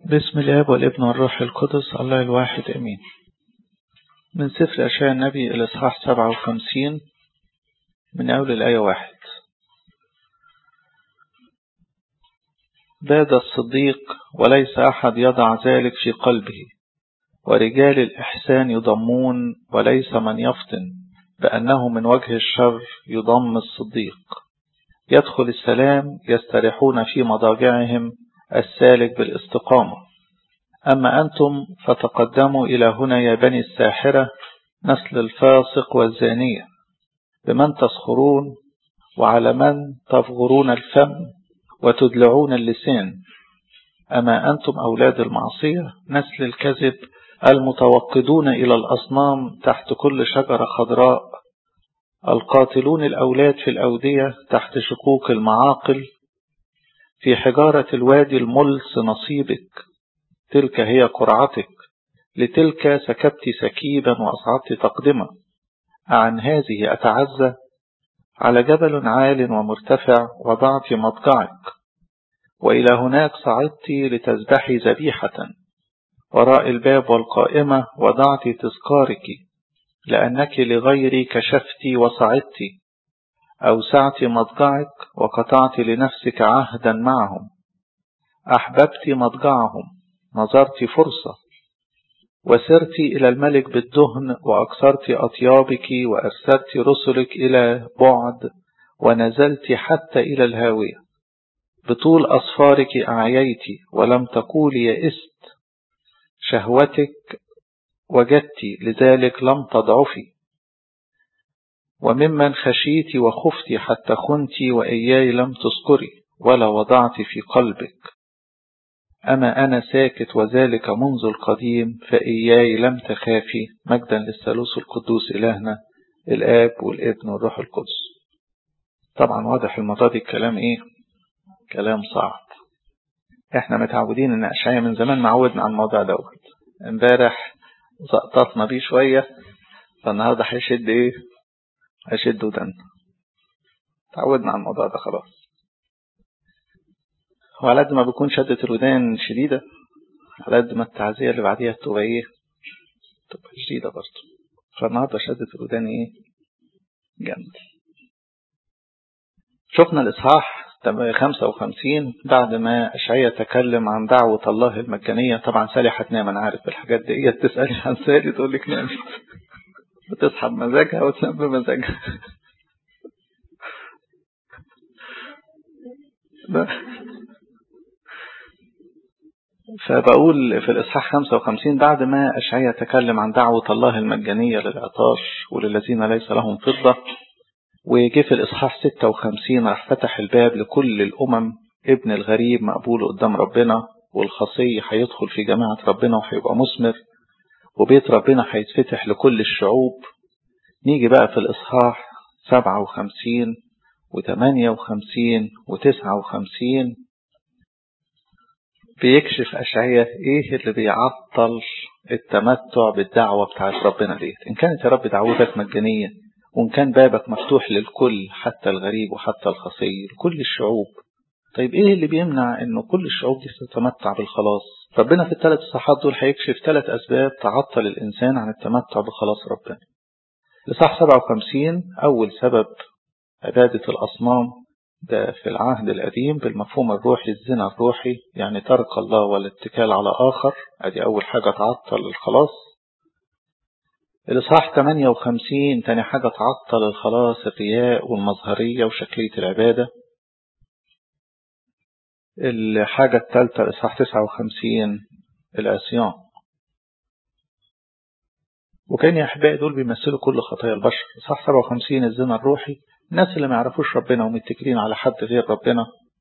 باسم الاب والابن والروح القدس الله الواحد امين من سفر اشعياء النبي الاصحاح 57 من اول الايه واحد باد الصديق وليس احد يضع ذلك في قلبه ورجال الاحسان يضمون وليس من يفطن بانه من وجه الشر يضم الصديق يدخل السلام يستريحون في مضاجعهم السالك بالاستقامة أما أنتم فتقدموا إلى هنا يا بني الساحرة نسل الفاسق والزانية بمن تسخرون وعلى من تفغرون الفم وتدلعون اللسان أما أنتم أولاد المعصية نسل الكذب المتوقدون إلى الأصنام تحت كل شجرة خضراء القاتلون الأولاد في الأودية تحت شكوك المعاقل في حجارة الوادي الملس نصيبك تلك هي قرعتك لتلك سكبت سكيبا وأصعدت تقدمة عن هذه أتعزى على جبل عال ومرتفع وضعت مضجعك وإلى هناك صعدت لتذبحي ذبيحة وراء الباب والقائمة وضعت تذكارك لأنك لغيري كشفت وصعدت أوسعت مضجعك وقطعت لنفسك عهدا معهم أحببت مضجعهم نظرت فرصة وسرت إلى الملك بالدهن وأكثرت أطيابك وأرسلت رسلك إلى بعد ونزلت حتى إلى الهاوية بطول أصفارك أعييت ولم تقولي يئست شهوتك وجدت لذلك لم تضعفي وممن خشيت وخفت حتى خنت وإياي لم تذكري ولا وضعت في قلبك أما أنا ساكت وذلك منذ القديم فإياي لم تخافي مجدا للثالوث القدوس إلهنا الآب والابن والروح القدس طبعا واضح المرة دي الكلام إيه كلام صعب احنا متعودين ان اشعياء من زمان معودنا على الموضوع دوت امبارح زقططنا بيه شوية فالنهارده هيشد ايه هيشد ودن تعودنا على الموضوع ده خلاص وعلى قد ما بيكون شدة الودان شديدة على قد ما التعزية اللي بعديها تبقى ايه تبقى شديدة برضه فالنهارده شدة الودان ايه جامد شفنا الإصحاح 55 بعد ما أشعية تكلم عن دعوة الله المجانية طبعا سالي هتنام أنا عارف الحاجات دي تسألي عن سالي تقول لك نام بتصحى بمزاجها وتنام بمزاجها فبقول في الإصحاح 55 بعد ما أشعية تكلم عن دعوة الله المجانية للعطاش وللذين ليس لهم فضة وجه في الإصحاح 56 راح فتح الباب لكل الأمم ابن الغريب مقبول قدام ربنا والخصي هيدخل في جماعة ربنا وهيبقى مثمر وبيت ربنا هيتفتح لكل الشعوب نيجي بقى في الإصحاح 57 و58 و59 بيكشف أشعية إيه اللي بيعطل التمتع بالدعوة بتاعت ربنا ديت إن كانت يا رب دعوتك مجانية وإن كان بابك مفتوح للكل حتى الغريب وحتى الخصي لكل الشعوب طيب إيه اللي بيمنع إنه كل الشعوب دي تتمتع بالخلاص ربنا في الثلاث صحات دول هيكشف ثلاث أسباب تعطل الإنسان عن التمتع بخلاص ربنا لصح 57 أول سبب عبادة الأصنام ده في العهد القديم بالمفهوم الروحي الزنا الروحي يعني ترك الله والاتكال على آخر ادي أول حاجة تعطل الخلاص الإصحاح 58 تاني حاجة تعطل الخلاص الرياء والمظهرية وشكلية العبادة الحاجة الثالثة الإصحاح 59 العصيان وكان يا أحبائي دول بيمثلوا كل خطايا البشر إصحاح 57 الزنا الروحي الناس اللي ما يعرفوش ربنا ومتكلين على حد غير ربنا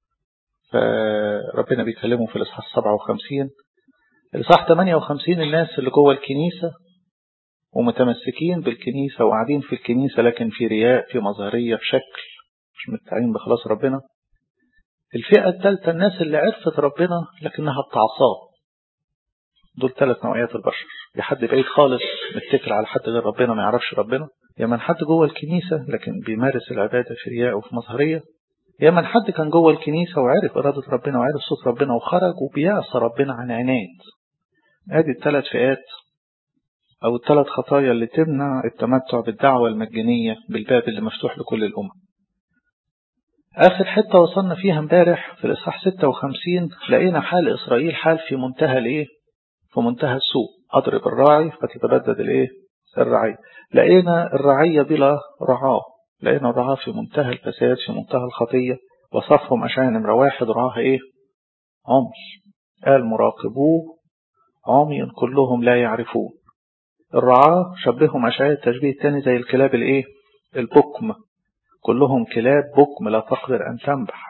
فربنا بيكلمهم في الإصحاح 57 الإصحاح 58 الناس اللي جوه الكنيسة ومتمسكين بالكنيسة وقاعدين في الكنيسة لكن في رياء في مظهرية في شكل مش متعين بخلاص ربنا الفئة الثالثة الناس اللي عرفت ربنا لكنها بتعصاه دول ثلاث نوعيات البشر يا حد بعيد خالص متكل على حد غير ربنا ما يعرفش ربنا يا من حد جوه الكنيسة لكن بيمارس العبادة في رياء وفي مظهرية يا من حد كان جوه الكنيسة وعرف إرادة ربنا وعرف صوت ربنا وخرج وبيعصى ربنا عن عناد ادي الثلاث فئات أو الثلاث خطايا اللي تمنع التمتع بالدعوة المجانية بالباب اللي مفتوح لكل الأمم آخر حتة وصلنا فيها امبارح في الإصحاح 56 لقينا حال إسرائيل حال في منتهى الإيه؟ في منتهى السوء أضرب الراعي فتتبدد الإيه؟ الرعية لقينا الرعية بلا رعاه لقينا الرعاة في منتهى الفساد في منتهى الخطية وصفهم أشياء نمرة واحد رعاها إيه؟ عمي قال مراقبوه عمي كلهم لا يعرفون الرعاة شبههم أشعياء التشبيه الثاني زي الكلاب الإيه؟ البكم كلهم كلاب بكم لا تقدر أن تنبح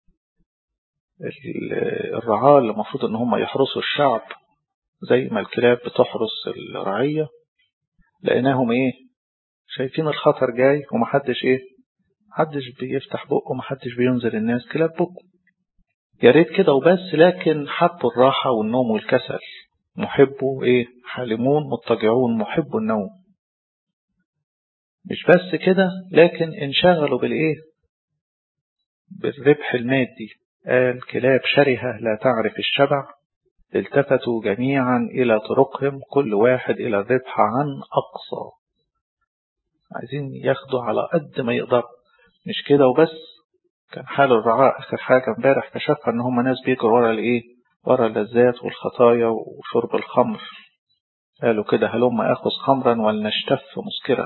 الرعاة اللي المفروض أن هم يحرسوا الشعب زي ما الكلاب بتحرس الرعية لقيناهم إيه شايفين الخطر جاي ومحدش إيه محدش بيفتح بقه ومحدش بينذر الناس كلاب بكم يا ريت كده وبس لكن حبوا الراحة والنوم والكسل محبوا إيه حالمون مضطجعون محبوا النوم مش بس كده لكن انشغلوا بالإيه بالربح المادي قال كلاب شرهة لا تعرف الشبع التفتوا جميعا إلى طرقهم كل واحد إلى الربح عن أقصى عايزين ياخدوا على قد ما يقدر مش كده وبس كان حال الرعاء آخر حاجة امبارح كشفها إن هم ناس بيجروا ورا الإيه ورا اللذات والخطايا وشرب الخمر قالوا كده هلم أخذ خمرا ولنشتف مسكرا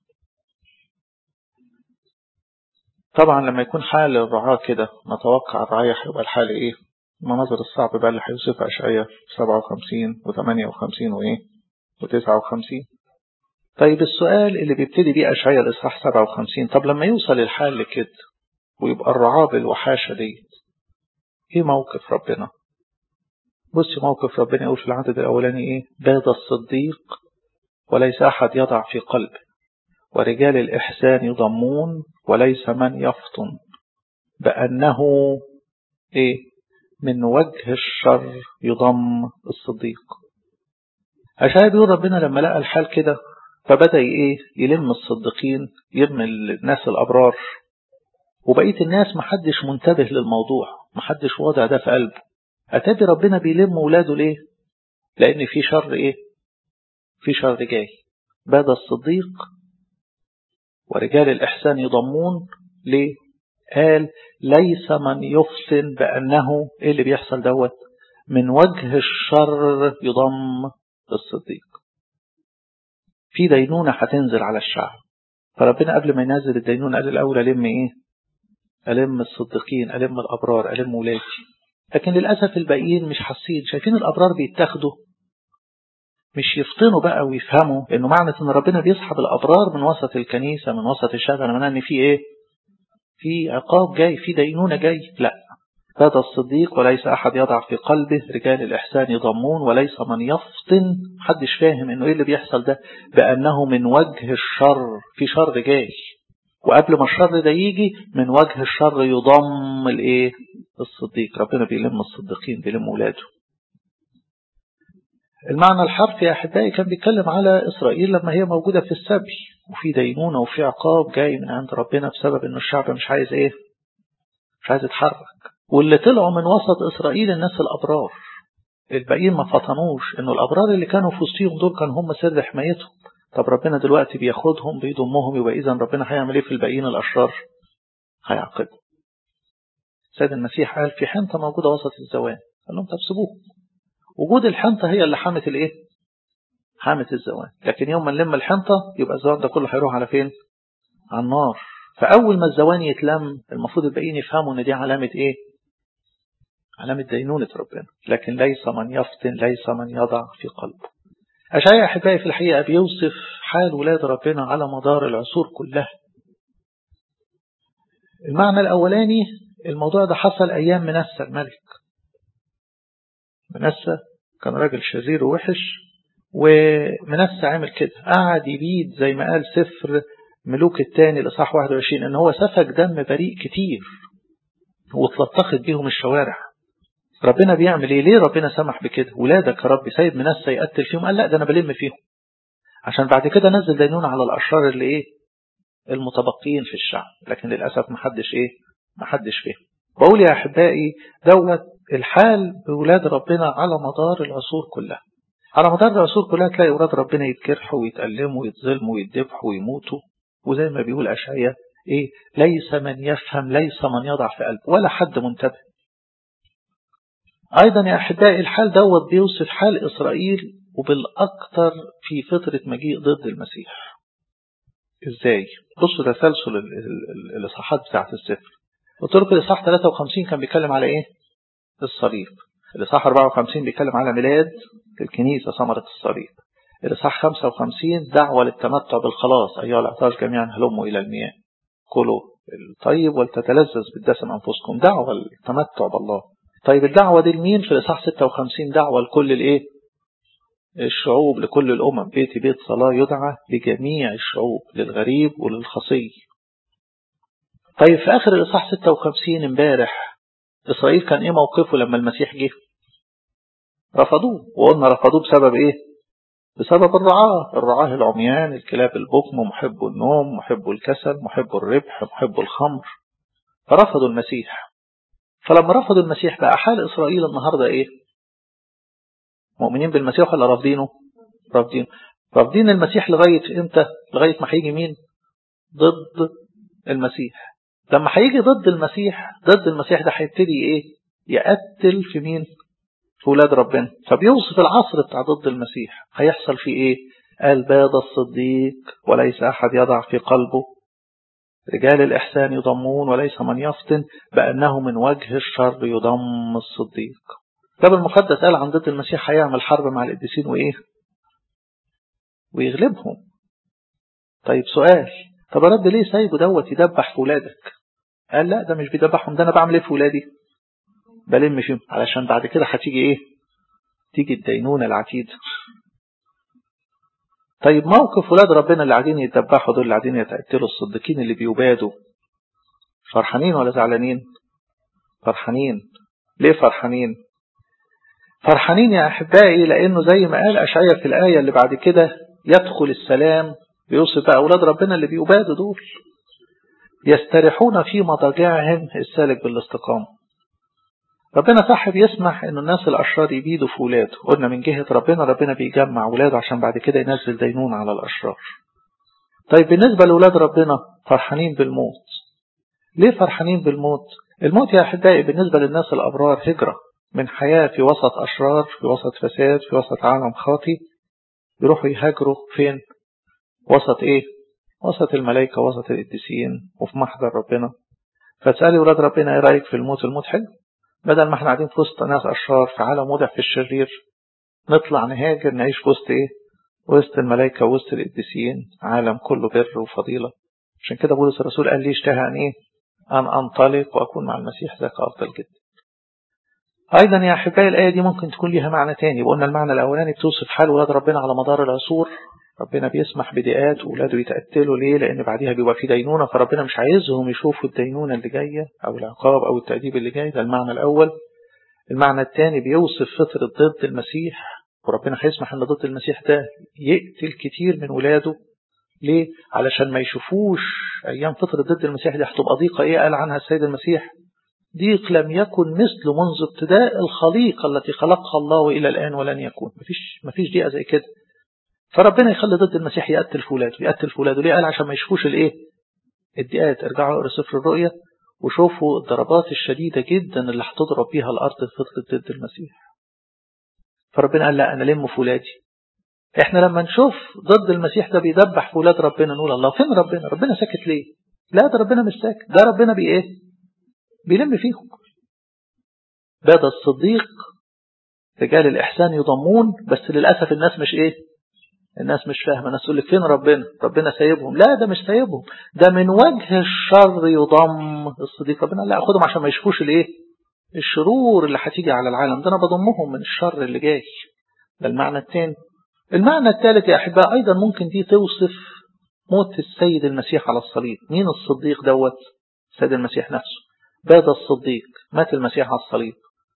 طبعا لما يكون حال الرعاة كده نتوقع الرعاية هيبقى الحال ايه المناظر الصعبة بقى اللي هيوصفها أشعية 57 و58 وإيه و59 طيب السؤال اللي بيبتدي بيه أشعية الإصحاح 57 طب لما يوصل الحال لكده ويبقى الرعاة بالوحاشة ديت إيه موقف ربنا بص موقف ربنا يقول في العدد الأولاني إيه باد الصديق وليس أحد يضع في قلبه ورجال الإحسان يضمون وليس من يفطن بأنه إيه من وجه الشر يضم الصديق عشان بيقول ربنا لما لقى الحال كده فبدأ إيه يلم الصديقين يلم الناس الأبرار وبقية الناس محدش منتبه للموضوع محدش واضع ده في قلبه أتابي ربنا بيلم ولاده ليه لأن في شر إيه في شر جاي بدا الصديق ورجال الإحسان يضمون ليه قال ليس من يفطن بأنه إيه اللي بيحصل دوت من وجه الشر يضم الصديق في دينونة هتنزل على الشعب فربنا قبل ما ينزل الدينونة قال الأول ألم إيه ألم الصديقين ألم الأبرار ألم ولادي لكن للأسف الباقيين مش حاسين شايفين الأبرار بيتاخدوا مش يفطنوا بقى ويفهموا انه معنى ان ربنا بيسحب الابرار من وسط الكنيسه من وسط الشعب انا معناه ان في ايه في عقاب جاي في دينونه جاي لا هذا الصديق وليس احد يضع في قلبه رجال الاحسان يضمون وليس من يفطن محدش فاهم انه ايه اللي بيحصل ده بانه من وجه الشر في شر جاي وقبل ما الشر ده يجي من وجه الشر يضم الايه الصديق ربنا بيلم الصديقين بيلم ولاده المعنى الحرفي يا أحبائي كان بيتكلم على إسرائيل لما هي موجودة في السبي وفي دينونة وفي عقاب جاي من عند ربنا بسبب إنه الشعب مش عايز إيه مش عايز يتحرك واللي طلعوا من وسط إسرائيل الناس الأبرار الباقيين ما فطنوش إنه الأبرار اللي كانوا في وسطهم دول كانوا هم سر حمايتهم طب ربنا دلوقتي بياخدهم بيضمهم يبقى إذا ربنا هيعمل إيه في الباقيين الأشرار هيعاقبهم سيد المسيح قال في حنطة موجودة وسط الزوان قال لهم طب سيبوه وجود الحنطة هي اللي حامت الايه حامت الزوان لكن يوم ما نلم الحنطة يبقى الزوان ده كله هيروح على فين على النار فأول ما الزوان يتلم المفروض الباقيين يفهموا ان دي علامة ايه علامة دينونة ربنا لكن ليس من يفطن ليس من يضع في قلبه أشعياء أحبائي في الحقيقة بيوصف حال ولاد ربنا على مدار العصور كلها المعنى الأولاني الموضوع ده حصل أيام منسى الملك منسى كان راجل شرير ووحش ومنسى عمل كده قعد يبيد زي ما قال سفر ملوك الثاني الإصحاح 21 إن هو سفك دم بريء كتير واتلطخت بيهم الشوارع ربنا بيعمل ايه ليه ربنا سمح بكده ولادك يا رب سيد منسى يقتل فيهم قال لا ده انا بلم فيهم عشان بعد كده نزل دينون على الاشرار اللي ايه المتبقيين في الشعب لكن للاسف محدش ايه محدش فهم بقول يا أحبائي دوت الحال بولاد ربنا على مدار العصور كلها على مدار العصور كلها تلاقي ولاد ربنا يتجرحوا ويتألموا ويتظلموا ويتذبحوا ويموتوا وزي ما بيقول أشعياء إيه ليس من يفهم ليس من يضع في قلبه ولا حد منتبه أيضا يا أحبائي الحال دوت بيوصف حال إسرائيل وبالأكثر في فترة مجيء ضد المسيح إزاي بصوا تسلسل الإصحاحات بتاعت السفر قلت لكم الإصحاح 53 كان بيتكلم على إيه الصليب الإصحاح 54 بيتكلم على ميلاد الكنيسة ثمرة الصليب الإصحاح 55 دعوة للتمتع بالخلاص أيها الأعطاش جميعا هلموا إلى المياه كلوا الطيب ولتتلذذ بالدسم أنفسكم دعوة للتمتع بالله طيب الدعوة دي لمين في الإصحاح 56 دعوة لكل الإيه الشعوب لكل الأمم بيتي بيت صلاة يدعى لجميع الشعوب للغريب وللخصي طيب في آخر الإصحاح 56 امبارح إسرائيل كان إيه موقفه لما المسيح جه رفضوه وقلنا رفضوه بسبب إيه بسبب الرعاة الرعاة العميان الكلاب البكم محب النوم محب الكسل محب الربح محب الخمر فرفضوا المسيح فلما رفضوا المسيح بقى حال إسرائيل النهاردة إيه مؤمنين بالمسيح ولا رافضينه رافضين رافضين المسيح لغاية إمتى لغاية ما هيجي مين ضد المسيح لما هيجي ضد المسيح ضد المسيح ده هيبتدي إيه يقتل في مين في ولاد ربنا فبيوصف العصر بتاع ضد المسيح هيحصل فيه ايه قال باد الصديق وليس أحد يضع في قلبه رجال الإحسان يضمون وليس من يفطن بأنه من وجه الشر يضم الصديق كتاب المقدس قال عن ضد المسيح هيعمل حرب مع القديسين وإيه ويغلبهم طيب سؤال طب يا رب ليه سايبه دوت يدبح في ولادك قال لا ده مش بيدبحهم ده أنا بعمل إيه في ولادي بلم فيهم علشان بعد كده هتيجي ايه تيجي الدينونة العتيدة طيب موقف ولاد ربنا اللي قاعدين يتذبحوا دول اللي قاعدين يتقتلوا الصديقين اللي بيبادوا فرحانين ولا زعلانين فرحانين ليه فرحانين فرحانين يا أحبائي لأنه زي ما قال أشعية في الآية اللي بعد كده يدخل السلام بيوصف بقى أولاد ربنا اللي بيبادوا دول يستريحون في مضاجعهم السالك بالاستقامة ربنا صاحب يسمح ان الناس الاشرار يبيدوا في ولاده قلنا من جهة ربنا ربنا بيجمع ولاده عشان بعد كده ينزل دينون على الاشرار طيب بالنسبة لولاد ربنا فرحانين بالموت ليه فرحانين بالموت الموت يا احبائي بالنسبة للناس الابرار هجرة من حياة في وسط اشرار في وسط فساد في وسط عالم خاطي يروحوا يهاجروا فين وسط ايه وسط الملائكة وسط القديسين وفي محضر ربنا فتسألي ولاد ربنا ايه رأيك في الموت الموت حلو بدل ما احنا قاعدين في وسط ناس أشرار في عالم وضع في الشرير نطلع نهاجر نعيش في وسط ايه وسط الملائكة وسط القديسين عالم كله بر وفضيلة عشان كده بولس الرسول قال لي اشتهى عن ايه أن أنطلق وأكون مع المسيح ذاك أفضل جدا أيضا يا أحبائي الآية دي ممكن تكون ليها معنى تاني وقلنا المعنى الأولاني بتوصف حال ولاد ربنا على مدار العصور ربنا بيسمح بدقات وولاده يتقتلوا ليه لأن بعديها بيبقى في دينونة فربنا مش عايزهم يشوفوا الدينونة اللي جاية أو العقاب أو التأديب اللي جاي ده المعنى الأول المعنى الثاني بيوصف فترة ضد المسيح وربنا هيسمح ان ضد المسيح ده يقتل كتير من ولاده ليه؟ علشان ما يشوفوش أيام فترة ضد المسيح دي هتبقى ضيقة إيه قال عنها السيد المسيح ضيق لم يكن مثل منذ ابتداء الخليقة التي خلقها الله إلى الآن ولن يكون مفيش, مفيش دقيقة زي كده فربنا يخلي ضد المسيح يقتل في ولاده يقتل في ولاده ليه قال عشان ما يشوفوش الايه الدقات ارجعوا اقرا سفر الرؤيا وشوفوا الضربات الشديدة جدا اللي هتضرب بيها الأرض في فترة ضد المسيح فربنا قال لا أنا لم في ولادي احنا لما نشوف ضد المسيح ده بيدبح في ولاد ربنا نقول الله فين ربنا ربنا ساكت ليه لا ده ربنا مش ساكت ده ربنا بي ايه بيلم فيهم بدا الصديق رجال الإحسان يضمون بس للأسف الناس مش ايه الناس مش فاهمة الناس تقول لك فين ربنا ربنا سايبهم لا ده مش سايبهم ده من وجه الشر يضم الصديق ربنا لا أخدهم عشان ما يشوفوش الايه الشرور اللي هتيجي على العالم ده أنا بضمهم من الشر اللي جاي ده المعنى الثاني المعنى الثالث يا أحباء أيضا ممكن دي توصف موت السيد المسيح على الصليب مين الصديق دوت السيد المسيح نفسه باد الصديق مات المسيح على الصليب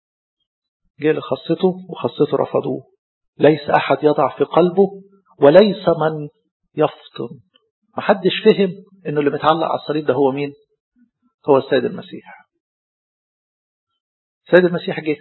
جه لخصته وخصته رفضوه ليس أحد يضع في قلبه وليس من يفطن محدش فهم انه اللي متعلق على الصليب ده هو مين هو السيد المسيح السيد المسيح جه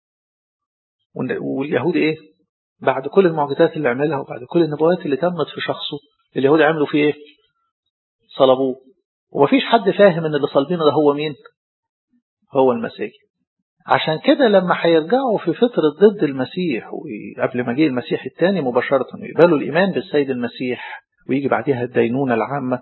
واليهود ايه بعد كل المعجزات اللي عملها وبعد كل النبوات اللي تمت في شخصه اليهود عملوا فيه ايه صلبوه ومفيش حد فاهم ان اللي صلبينه ده هو مين هو المسيح عشان كده لما هيرجعوا في فترة ضد المسيح وقبل ما جه المسيح الثاني مباشرة يقبلوا الإيمان بالسيد المسيح ويجي بعدها الدينونة العامة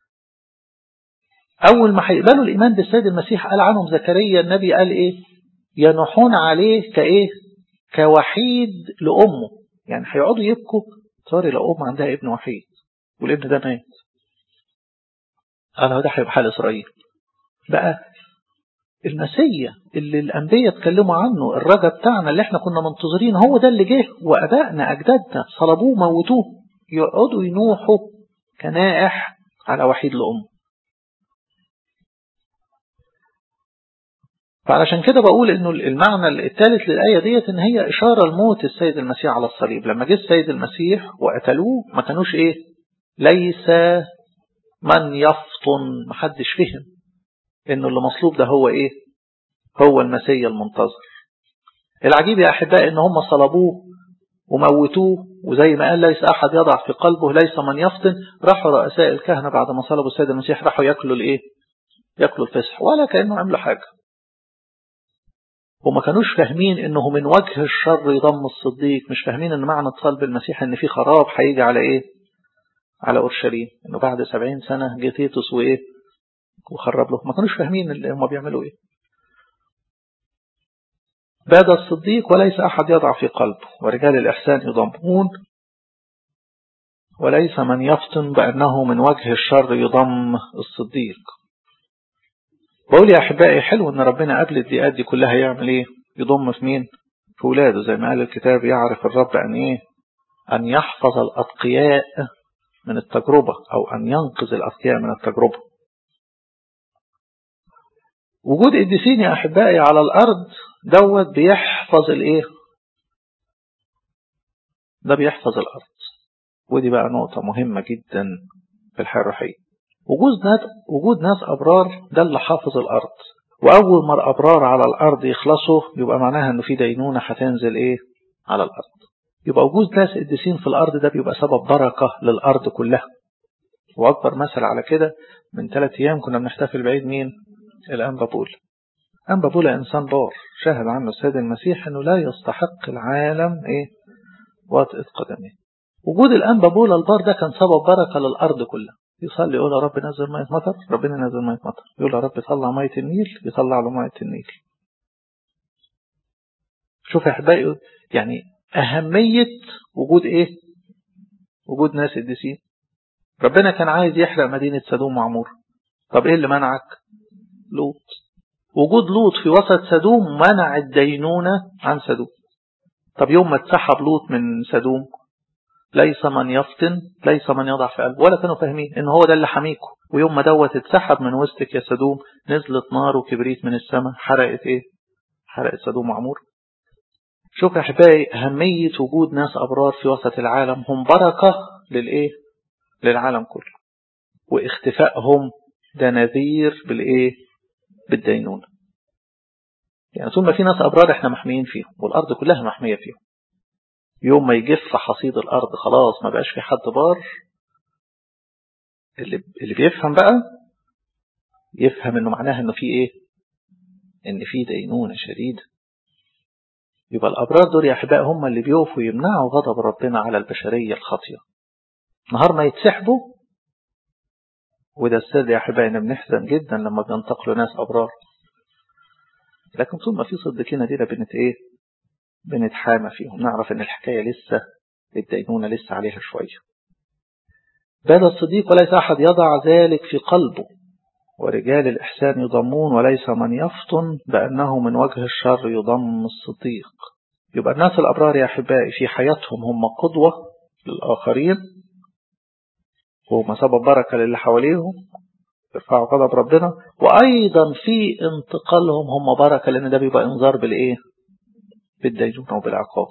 أول ما هيقبلوا الإيمان بالسيد المسيح قال عنهم زكريا النبي قال إيه ينحون عليه كإيه كوحيد لأمه يعني هيقعدوا يبكوا صار لأم عندها ابن وحيد والابن ده مات قال ده هيبقى حال إسرائيل بقى المسيا اللي الأنبياء اتكلموا عنه الرجا بتاعنا اللي احنا كنا منتظرين هو ده اللي جه وأبائنا أجدادنا صلبوه موتوه يقعدوا ينوحوا كنائح على وحيد لأم فعلشان كده بقول انه المعنى الثالث للآية ديت ان هي إشارة لموت السيد المسيح على الصليب لما جه السيد المسيح وقتلوه ما كانوش ايه ليس من يفطن محدش فهم انه اللي مصلوب ده هو ايه هو المسيح المنتظر العجيب يا احبائي ان هم صلبوه وموتوه وزي ما قال ليس احد يضع في قلبه ليس من يفطن راحوا رؤساء الكهنه بعد ما صلبوا السيد المسيح راحوا ياكلوا الايه ياكلوا الفسح ولا كانه عملوا حاجه وما كانوش فاهمين انه من وجه الشر يضم الصديق مش فاهمين ان معنى صلب المسيح ان في خراب هيجي على ايه على اورشليم انه بعد سبعين سنه جه تيتوس وايه وخرب له ما كانوش فاهمين اللي هم بيعملوا ايه باد الصديق وليس أحد يضع في قلبه ورجال الإحسان يضمون وليس من يفطن بأنه من وجه الشر يضم الصديق بقول يا أحبائي حلو أن ربنا قبل الدقات دي كلها يعمل إيه يضم في مين في ولاده زي ما قال الكتاب يعرف الرب أن إيه أن يحفظ الأتقياء من التجربة أو أن ينقذ الأتقياء من التجربة وجود قديسين يا أحبائي على الأرض دوت بيحفظ الإيه ده بيحفظ الأرض ودي بقى نقطة مهمة جدا في الحياة الروحية وجود ناس وجود ناس أبرار ده اللي حافظ الأرض وأول ما الأبرار على الأرض يخلصوا يبقى معناها إنه في دينونة هتنزل إيه على الأرض يبقى وجود ناس قديسين في الأرض ده بيبقى سبب بركة للأرض كلها وأكبر مثل على كده من ثلاث أيام كنا بنحتفل بعيد مين الأنبا بول أنبا بول إنسان بار شاهد عنه السيد المسيح أنه لا يستحق العالم إيه وطئة قدمه وجود الأنبا بول البار ده كان سبب بركة للأرض كلها يصلي يقول يا رب نزل مية مطر ربنا نزل مية مطر يقول يا رب طلع مية النيل يطلع له مية النيل شوف يا أحبائي يعني أهمية وجود إيه وجود ناس قديسين ربنا كان عايز يحرق مدينة سدوم وعمور طب إيه اللي منعك لوط وجود لوط في وسط سدوم منع الدينونة عن سدوم طب يوم ما اتسحب لوط من سدوم ليس من يفطن ليس من يضع في قلبه ولا كانوا فاهمين ان هو ده اللي حميكم ويوم ما دوت اتسحب من وسطك يا سدوم نزلت نار وكبريت من السماء حرقت ايه حرقت سدوم وعمور شوف يا احبائي اهميه وجود ناس ابرار في وسط العالم هم بركه للايه للعالم كله واختفائهم ده نذير بالايه بالدينونه يعني طول ما في ناس ابرار احنا محميين فيهم والارض كلها محميه فيهم يوم ما يجف حصيد الارض خلاص ما بقاش في حد بار اللي اللي بيفهم بقى يفهم انه معناها انه في ايه ان في دينونه شديده يبقى الابرار دول يا احباء هم اللي بيقفوا يمنعوا غضب ربنا على البشريه الخاطئه نهار ما يتسحبوا وده السر يا احبائي ان بنحزن جدا لما بينتقلوا ناس ابرار لكن طول ما في صدقنا دي بنت ايه بنتحامى فيهم نعرف ان الحكاية لسه الدينونة لسه عليها شوية بال الصديق وليس أحد يضع ذلك في قلبه ورجال الإحسان يضمون وليس من يفطن بأنه من وجه الشر يضم الصديق يبقى الناس الأبرار يا أحبائي في حياتهم هم قدوة للآخرين وهم سبب بركة للي حواليهم يرفعوا غضب ربنا وأيضا في انتقالهم هم بركة لأن ده بيبقى إنذار بالإيه بالدينونة وبالعقاب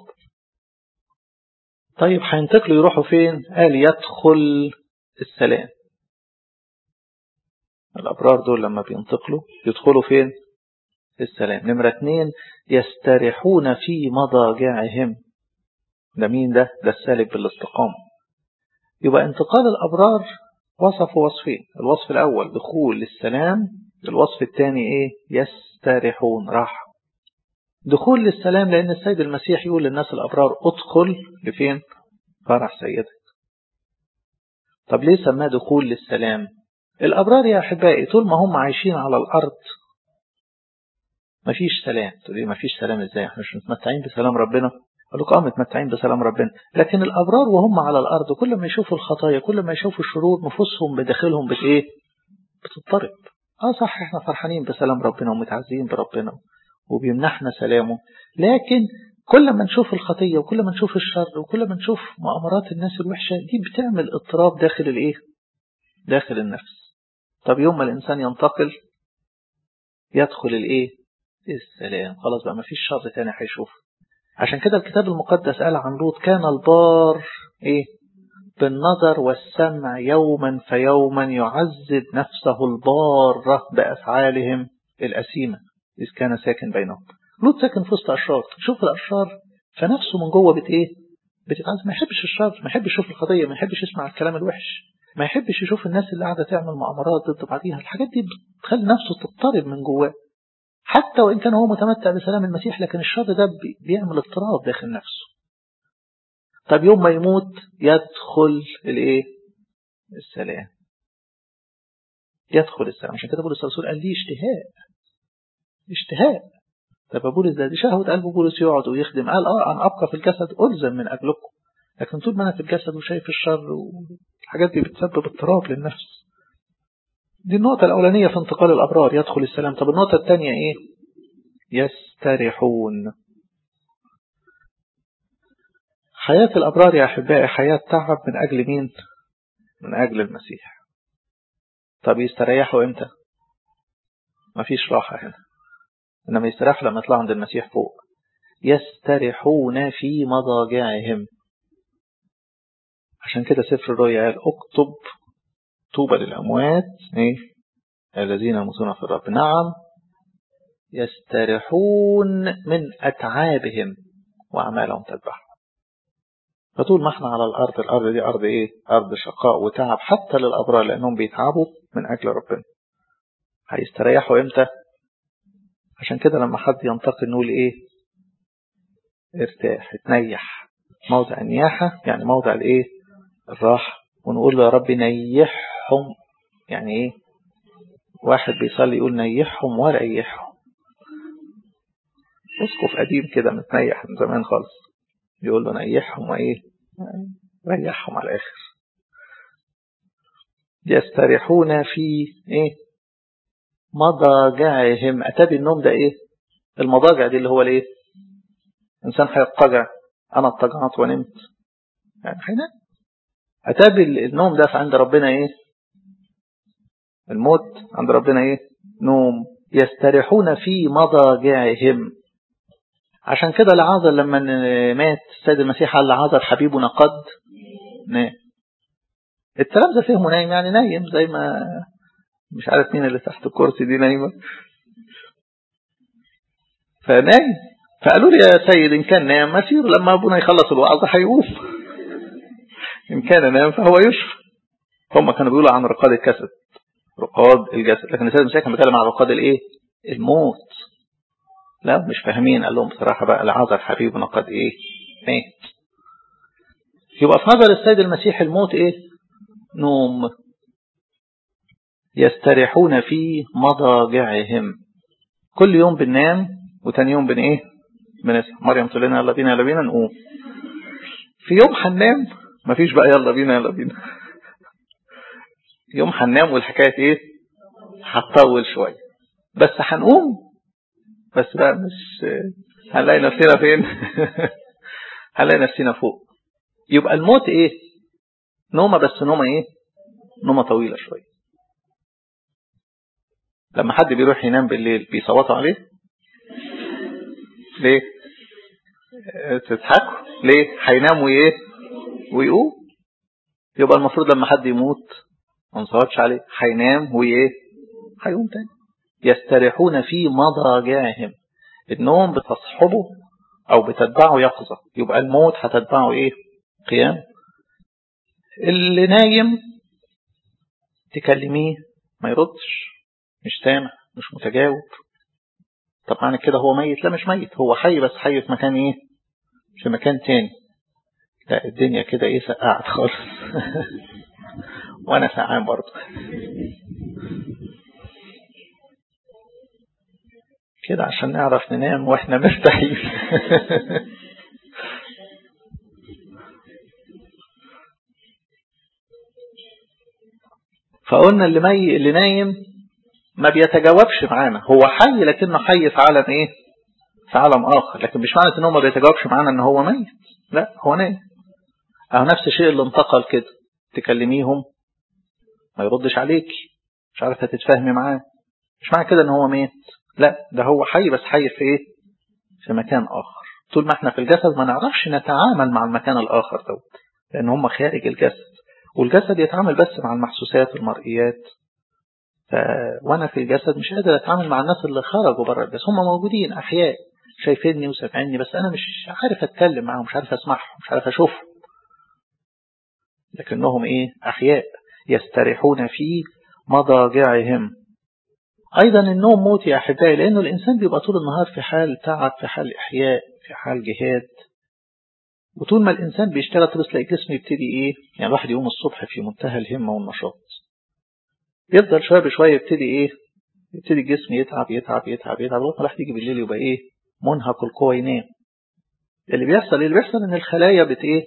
طيب هينتقلوا يروحوا فين قال يدخل السلام الأبرار دول لما بينتقلوا يدخلوا فين السلام نمرة اتنين يستريحون في مضاجعهم ده مين ده ده السالك بالاستقامة يبقى انتقال الأبرار وصفوا وصفين الوصف الأول دخول للسلام الوصف الثاني ايه يستريحون راحة دخول للسلام لأن السيد المسيح يقول للناس الأبرار ادخل لفين فرح سيدك طب ليه سماه دخول للسلام الأبرار يا أحبائي طول ما هم عايشين على الأرض مفيش سلام تقول لي مفيش سلام ازاي احنا مش متمتعين بسلام ربنا قال لك اه متمتعين بسلام ربنا لكن الابرار وهم على الارض كل ما يشوفوا الخطايا كل ما يشوفوا الشرور نفوسهم بداخلهم بت ايه بتضطرب اه صح احنا فرحانين بسلام ربنا ومتعزين بربنا وبيمنحنا سلامه لكن كل ما نشوف الخطيه وكل ما نشوف الشر وكل ما نشوف مؤامرات الناس الوحشه دي بتعمل اضطراب داخل الايه داخل النفس طب يوم ما الانسان ينتقل يدخل الايه السلام خلاص بقى ما فيش شر تاني هيشوفه عشان كده الكتاب المقدس قال عن لوط كان البار ايه بالنظر والسمع يوما فيوما يعذب نفسه البارة بأفعالهم الأسيمة إذ كان ساكن بينهم لوط ساكن في وسط أشرار شوف الأشرار فنفسه من جوه بت إيه بتتعذب ما يحبش الشر ما يحبش يشوف القضية ما يحبش يسمع الكلام الوحش ما يحبش يشوف الناس اللي قاعدة تعمل مؤامرات ضد بعضيها الحاجات دي بتخلي نفسه تضطرب من جواه حتى وإن كان هو متمتع بسلام المسيح لكن الشر ده بيعمل اضطراب داخل نفسه طب يوم ما يموت يدخل الايه السلام يدخل السلام عشان كده بولس الرسول قال لي اشتهاء اشتهاء طب بولس ده دي شهوة قلب بولس يقعد ويخدم قال اه انا ابقى في الجسد الزم من اجلكم لكن طول ما انا في الجسد وشايف الشر والحاجات دي بتسبب اضطراب للنفس دي النقطة الأولانية في انتقال الأبرار يدخل السلام طب النقطة الثانية إيه يستريحون حياة الأبرار يا أحبائي حياة تعب من أجل مين من أجل المسيح طب يستريحوا إمتى مفيش راحة هنا إنما يستريحوا لما يطلعوا عند المسيح فوق يستريحون في مضاجعهم عشان كده سفر الرؤيا قال اكتب طوبى للأموات إيه؟ الذين يموتون في الرب نعم يستريحون من أتعابهم وأعمالهم تذبحهم فطول ما احنا على الأرض الأرض دي أرض إيه أرض شقاء وتعب حتى للأبرار لأنهم بيتعبوا من أجل ربنا هيستريحوا إمتى عشان كده لما حد ينتقل نقول إيه ارتاح اتنيح موضع النياحة يعني موضع الإيه الراحة ونقول له يا رب نيحهم يعني ايه واحد بيصلي يقول نيحهم وريحهم اسقف قديم كده متنيح من زمان خالص يقول له نيحهم وايه ريحهم على الاخر يستريحون في ايه مضاجعهم اتابي النوم ده ايه المضاجع دي اللي هو الايه انسان هيضطجع انا اضطجعت ونمت يعني هينام أتابي النوم ده عند ربنا إيه الموت عند ربنا إيه نوم يستريحون في مضاجعهم عشان كده العازر لما مات السيد المسيح قال لعازر حبيبنا قد نام الكلام ده فهمه نايم يعني نايم زي ما مش عارف مين اللي تحت الكرسي دي نايمة فنايم فقالوا لي يا سيد إن كان نام مسير لما أبونا يخلص الوعظة هيقوم إن كان نام فهو يشفى هم كانوا بيقولوا عن رقاد الجسد رقاد الجسد لكن السيد المسيح كان بيتكلم عن رقاد الايه الموت لا مش فاهمين قال لهم بصراحة بقى العذر حبيبنا قد ايه مات يبقى في نظر السيد المسيح الموت ايه نوم يستريحون في مضاجعهم كل يوم بننام وتاني يوم بن ايه بنصحى مريم تقول لنا يلا بينا يلا بينا نقوم في يوم هننام مفيش بقى يلا بينا يلا بينا يوم هننام والحكاية ايه هتطول شوية بس هنقوم بس بقى مش هنلاقي نفسنا فين هنلاقي نفسنا فوق يبقى الموت ايه نومة بس نومة ايه نومة طويلة شوية لما حد بيروح ينام بالليل بيصوتوا عليه ليه تضحكوا ليه هينام وايه ويقوم يبقى المفروض لما حد يموت ما نصوتش عليه هينام وايه هيقوم تاني يستريحون في مضاجعهم النوم بتصحبه او بتتبعه يقظة يبقى الموت هتتبعه ايه قيام اللي نايم تكلميه ما يردش مش سامع مش متجاوب طب معنى كده هو ميت لا مش ميت هو حي بس حي في مكان ايه في مكان تاني لا الدنيا كده ايه سقعت خالص وانا سقعان برضه كده عشان نعرف ننام واحنا مرتاحين فقلنا اللي مي اللي نايم ما بيتجاوبش معانا هو حي لكنه حي في عالم ايه في عالم اخر لكن مش معنى ان هو ما بيتجاوبش معانا ان هو ميت لا هو نايم اهو نفس الشيء اللي انتقل كده تكلميهم ما يردش عليكي مش عارفه تتفاهمي معاه مش معنى كده ان هو ميت لا ده هو حي بس حي في ايه في مكان اخر طول ما احنا في الجسد ما نعرفش نتعامل مع المكان الاخر دوت لان هم خارج الجسد والجسد يتعامل بس مع المحسوسات والمرئيات ف... وانا في الجسد مش قادر اتعامل مع الناس اللي خرجوا بره الجسد هم موجودين احياء شايفيني وسامعيني بس انا مش عارف اتكلم معاهم مش عارف اسمعهم مش عارف اشوفهم لكنهم ايه احياء يستريحون في مضاجعهم ايضا النوم موت يا احبائي لانه الانسان بيبقى طول النهار في حال تعب في حال احياء في حال جهاد وطول ما الانسان بيشتغل تبص تلاقي الجسم يبتدي ايه يعني الواحد يقوم الصبح في منتهى الهمه والنشاط يفضل شويه بشويه يبتدي ايه يبتدي الجسم يتعب يتعب يتعب يتعب لغايه ما الواحد يجي بالليل يبقى ايه منهك القوه ينام اللي بيحصل ايه اللي بيحصل ان الخلايا بت ايه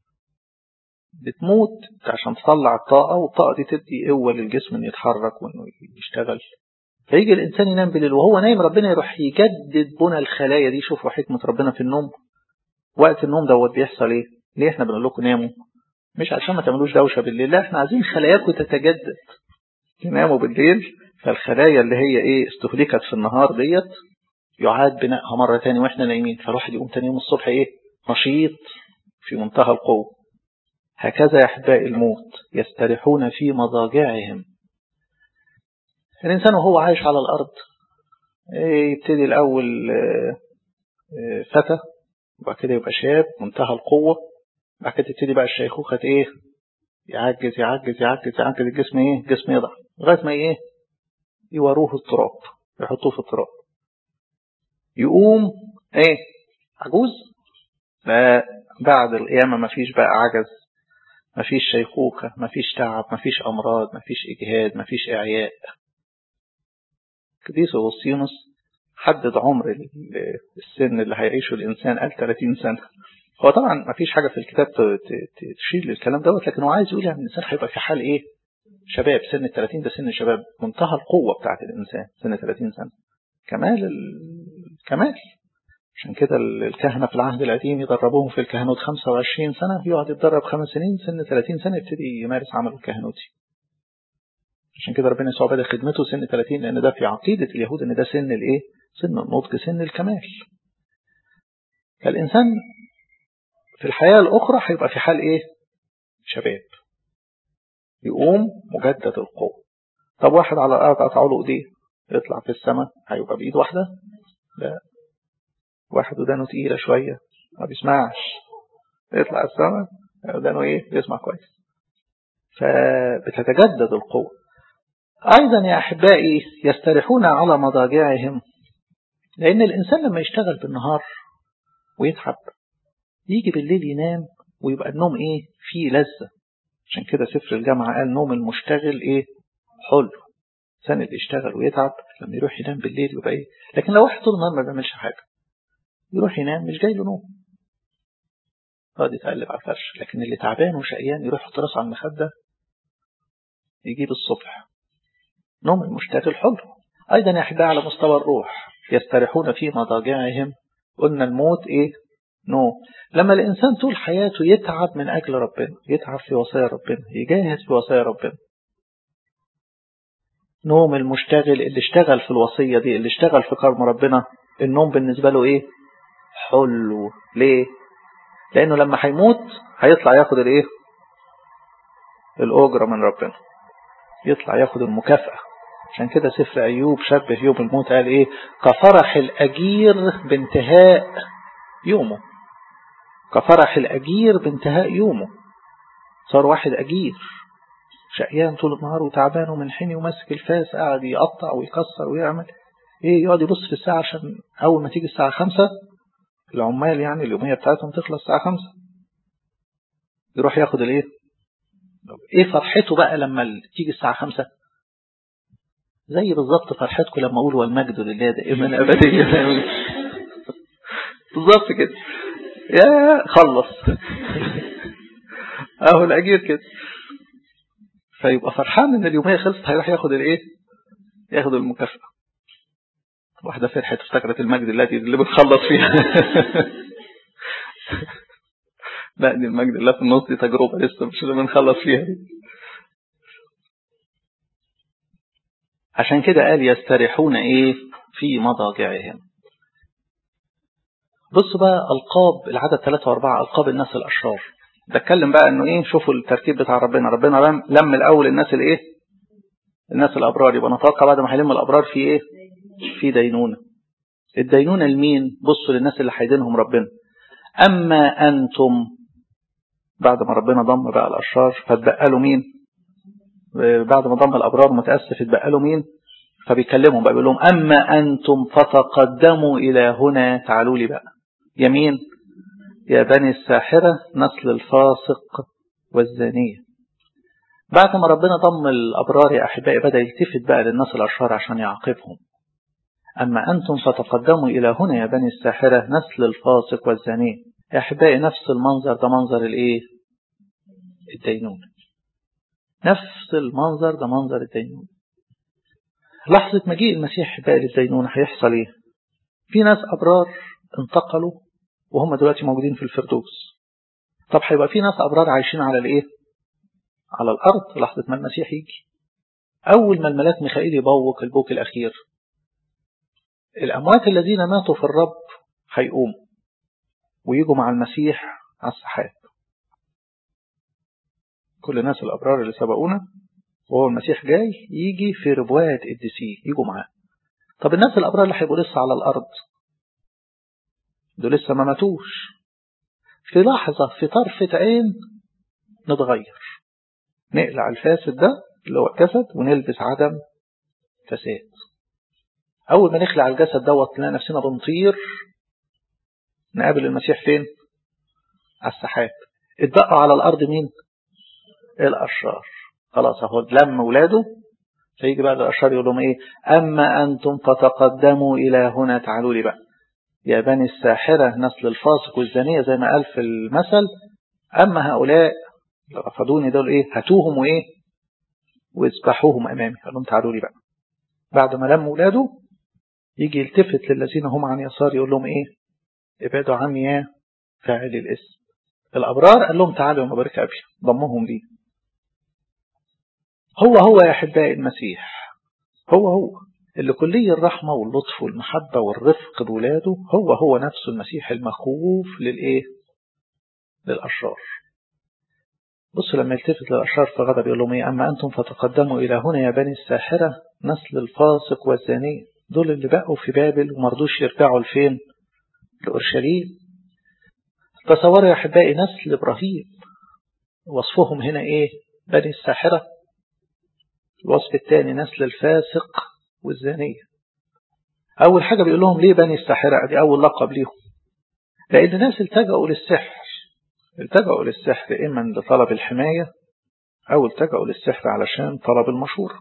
بتموت عشان تطلع الطاقه والطاقه دي تدي قوه للجسم انه يتحرك وانه يشتغل فيجي الانسان ينام بالليل وهو نايم ربنا يروح يجدد بنى الخلايا دي شوفوا حكمه ربنا في النوم وقت النوم دوت بيحصل ايه ليه احنا بنقول لكم ناموا مش عشان ما تعملوش دوشه بالليل لا احنا عايزين خلاياكم تتجدد تناموا بالليل فالخلايا اللي هي ايه استهلكت في النهار ديت يعاد بنائها مرة تاني واحنا نايمين فالواحد يقوم تاني يوم الصبح ايه نشيط في منتهى القوة هكذا يا احبائي الموت يستريحون في مضاجعهم الانسان وهو عايش على الارض يبتدي الاول فتى وبعد كده يبقى شاب منتهى القوة بعد كده تبتدي بقى الشيخوخة ايه يعجز يعجز يعجز يعجز الجسم ايه الجسم يضعف لغايه ما ايه يوروه التراب يحطوه في التراب يقوم ايه عجوز بعد القيامه ما فيش بقى عجز ما فيش شيخوخه ما فيش تعب ما فيش امراض ما فيش اجهاد ما فيش اعياء قديس اغسطينوس حدد عمر السن اللي هيعيشه الانسان قال 30 سنه هو طبعا ما فيش حاجة في الكتاب تشير للكلام دوت لكن هو عايز يقول يعني الإنسان هيبقى في حال إيه شباب سن ال 30 ده سن الشباب منتهى القوة بتاعت الإنسان سن 30 سنة كمال الكمال عشان كده الكهنة في العهد القديم يدربوهم في الكهنوت 25 سنة يقعد يتدرب خمس سنين سن 30 سنة يبتدي يمارس عمله الكهنوتي عشان كده ربنا يسوع بدأ خدمته سن 30 لأن ده في عقيدة اليهود إن ده سن الإيه؟ سن النضج سن الكمال فالإنسان في الحياة الأخرى هيبقى في حال إيه؟ شباب يقوم مجدد القوة طب واحد على الأرض قطعوا له إيديه يطلع في السماء هيبقى بإيد واحدة؟ لا واحد ودانه تقيلة شوية ما بيسمعش يطلع السماء ودانه إيه؟ بيسمع كويس فبتتجدد القوة أيضا يا أحبائي يستريحون على مضاجعهم لأن الإنسان لما يشتغل بالنهار ويتعب يجي بالليل ينام ويبقى النوم ايه فيه لذة عشان كده سفر الجامعة قال نوم المشتغل ايه حلو الانسان اللي يشتغل ويتعب لما يروح ينام بالليل يبقى ايه لكن لو واحد طول النهار ما بيعملش حاجة يروح ينام مش جاي له نوم يقعد يتقلب على الفرش لكن اللي تعبان وشقيان يروح يحط راسه على المخدة يجيب الصبح نوم المشتغل حلو أيضا يا أحبائي على مستوى الروح يستريحون في مضاجعهم قلنا الموت إيه نو لما الإنسان طول حياته يتعب من أجل ربنا يتعب في وصايا ربنا يجاهد في وصايا ربنا نوم المشتغل اللي اشتغل في الوصية دي اللي اشتغل في كرم ربنا النوم بالنسبة له ايه حلو ليه لأنه لما هيموت هيطلع ياخد الايه الأجرة من ربنا يطلع ياخد المكافأة عشان كده سفر أيوب شبه يوم الموت قال إيه كفرح الأجير بانتهاء يومه كفرح الأجير بانتهاء يومه صار واحد أجير شقيان طول النهار وتعبان ومن حين وماسك الفاس قاعد يقطع ويكسر ويعمل ايه يقعد يبص في الساعة عشان أول ما تيجي الساعة خمسة العمال يعني اليومية بتاعتهم تخلص الساعة خمسة يروح ياخد الايه ايه فرحته بقى لما تيجي الساعة خمسة زي بالظبط فرحتكم لما اقول والمجد لله دائما ابديا بالظبط كده يا خلص اهو الاجير كده فيبقى فرحان ان اليوميه خلصت هيروح ياخد الايه ياخد المكافاه واحده فرحت افتكرت المجد التي اللي بتخلص فيها لا دي المجد الله في النص دي تجربه لسه مش اللي بنخلص فيها دي عشان كده قال يستريحون ايه في مضاجعهم بصوا بقى القاب العدد 3 و4 القاب الناس الاشرار بتكلم بقى انه ايه شوفوا الترتيب بتاع ربنا ربنا لم الاول الناس الايه الناس الابرار يبقى نتوقع بعد ما هيلم الابرار في ايه في دينونه الدينونه لمين بصوا للناس اللي هيدينهم ربنا اما انتم بعد ما ربنا ضم بقى الاشرار فاتبقى له مين بعد ما ضم الابرار متاسف اتبقى له مين فبيكلمهم بقى بيقول لهم اما انتم فتقدموا الى هنا تعالوا لي بقى يمين يا بني الساحرة نسل الفاسق والزانية بعد ما ربنا ضم الأبرار يا أحبائي بدأ يلتفت بقى للناس الأشرار عشان يعاقبهم أما أنتم فتقدموا إلى هنا يا بني الساحرة نسل الفاسق والزانية يا أحبائي نفس المنظر ده منظر الإيه الدينون نفس المنظر ده منظر الدينون لحظة مجيء المسيح أحبائي للدينون هيحصل إيه في ناس أبرار انتقلوا وهم دلوقتي موجودين في الفردوس طب هيبقى في ناس أبرار عايشين على الإيه على الأرض لحظة ما المسيح يجي أول ما الملاك ميخائيل يبوق البوك الأخير الأموات الذين ماتوا في الرب هيقوموا ويجوا مع المسيح على السحاب كل الناس الأبرار اللي سبقونا وهو المسيح جاي يجي في ربوات قديسيه يجوا معاه طب الناس الأبرار اللي هيبقوا لسه على الأرض دول لسه ما ماتوش في لحظة في طرفة عين نتغير نقلع الفاسد ده اللي هو الجسد ونلبس عدم فساد أول ما نخلع الجسد دوت نلاقي نفسنا بنطير نقابل المسيح فين؟ على السحاب اتبقى على الأرض مين؟ الأشرار خلاص أهو لم ولاده فيجي بقى الأشرار يقول لهم إيه؟ أما أنتم فتقدموا إلى هنا تعالوا لي بقى يا بني الساحرة نسل الفاسق والزانية زي ما قال في المثل أما هؤلاء رفضوني دول إيه هاتوهم وإيه واذبحوهم أمامي قال لهم تعالوا لي بقى بعد ما لم ولاده يجي يلتفت للذين هم عن يسار يقول لهم إيه ابعدوا عني يا فاعل الاسم الأبرار قال لهم تعالوا يا مبارك أبي ضمهم لي هو هو يا أحبائي المسيح هو هو اللي كلي الرحمة واللطف والمحبة والرفق بولاده هو هو نفسه المسيح المخوف للإيه؟ للأشرار بصوا لما يلتفت للأشرار في غضب يقول لهم إيه أما أنتم فتقدموا إلى هنا يا بني الساحرة نسل الفاسق والزانية دول اللي بقوا في بابل ومرضوش يرجعوا لفين؟ لأورشليم تصوروا يا أحبائي نسل إبراهيم وصفهم هنا إيه؟ بني الساحرة الوصف الثاني نسل الفاسق والزانية أول حاجة بيقول لهم ليه بني الساحرة دي أول لقب ليهم لأن ناس التجأوا للسحر التجأوا للسحر إما لطلب الحماية أو التجأوا للسحر علشان طلب المشورة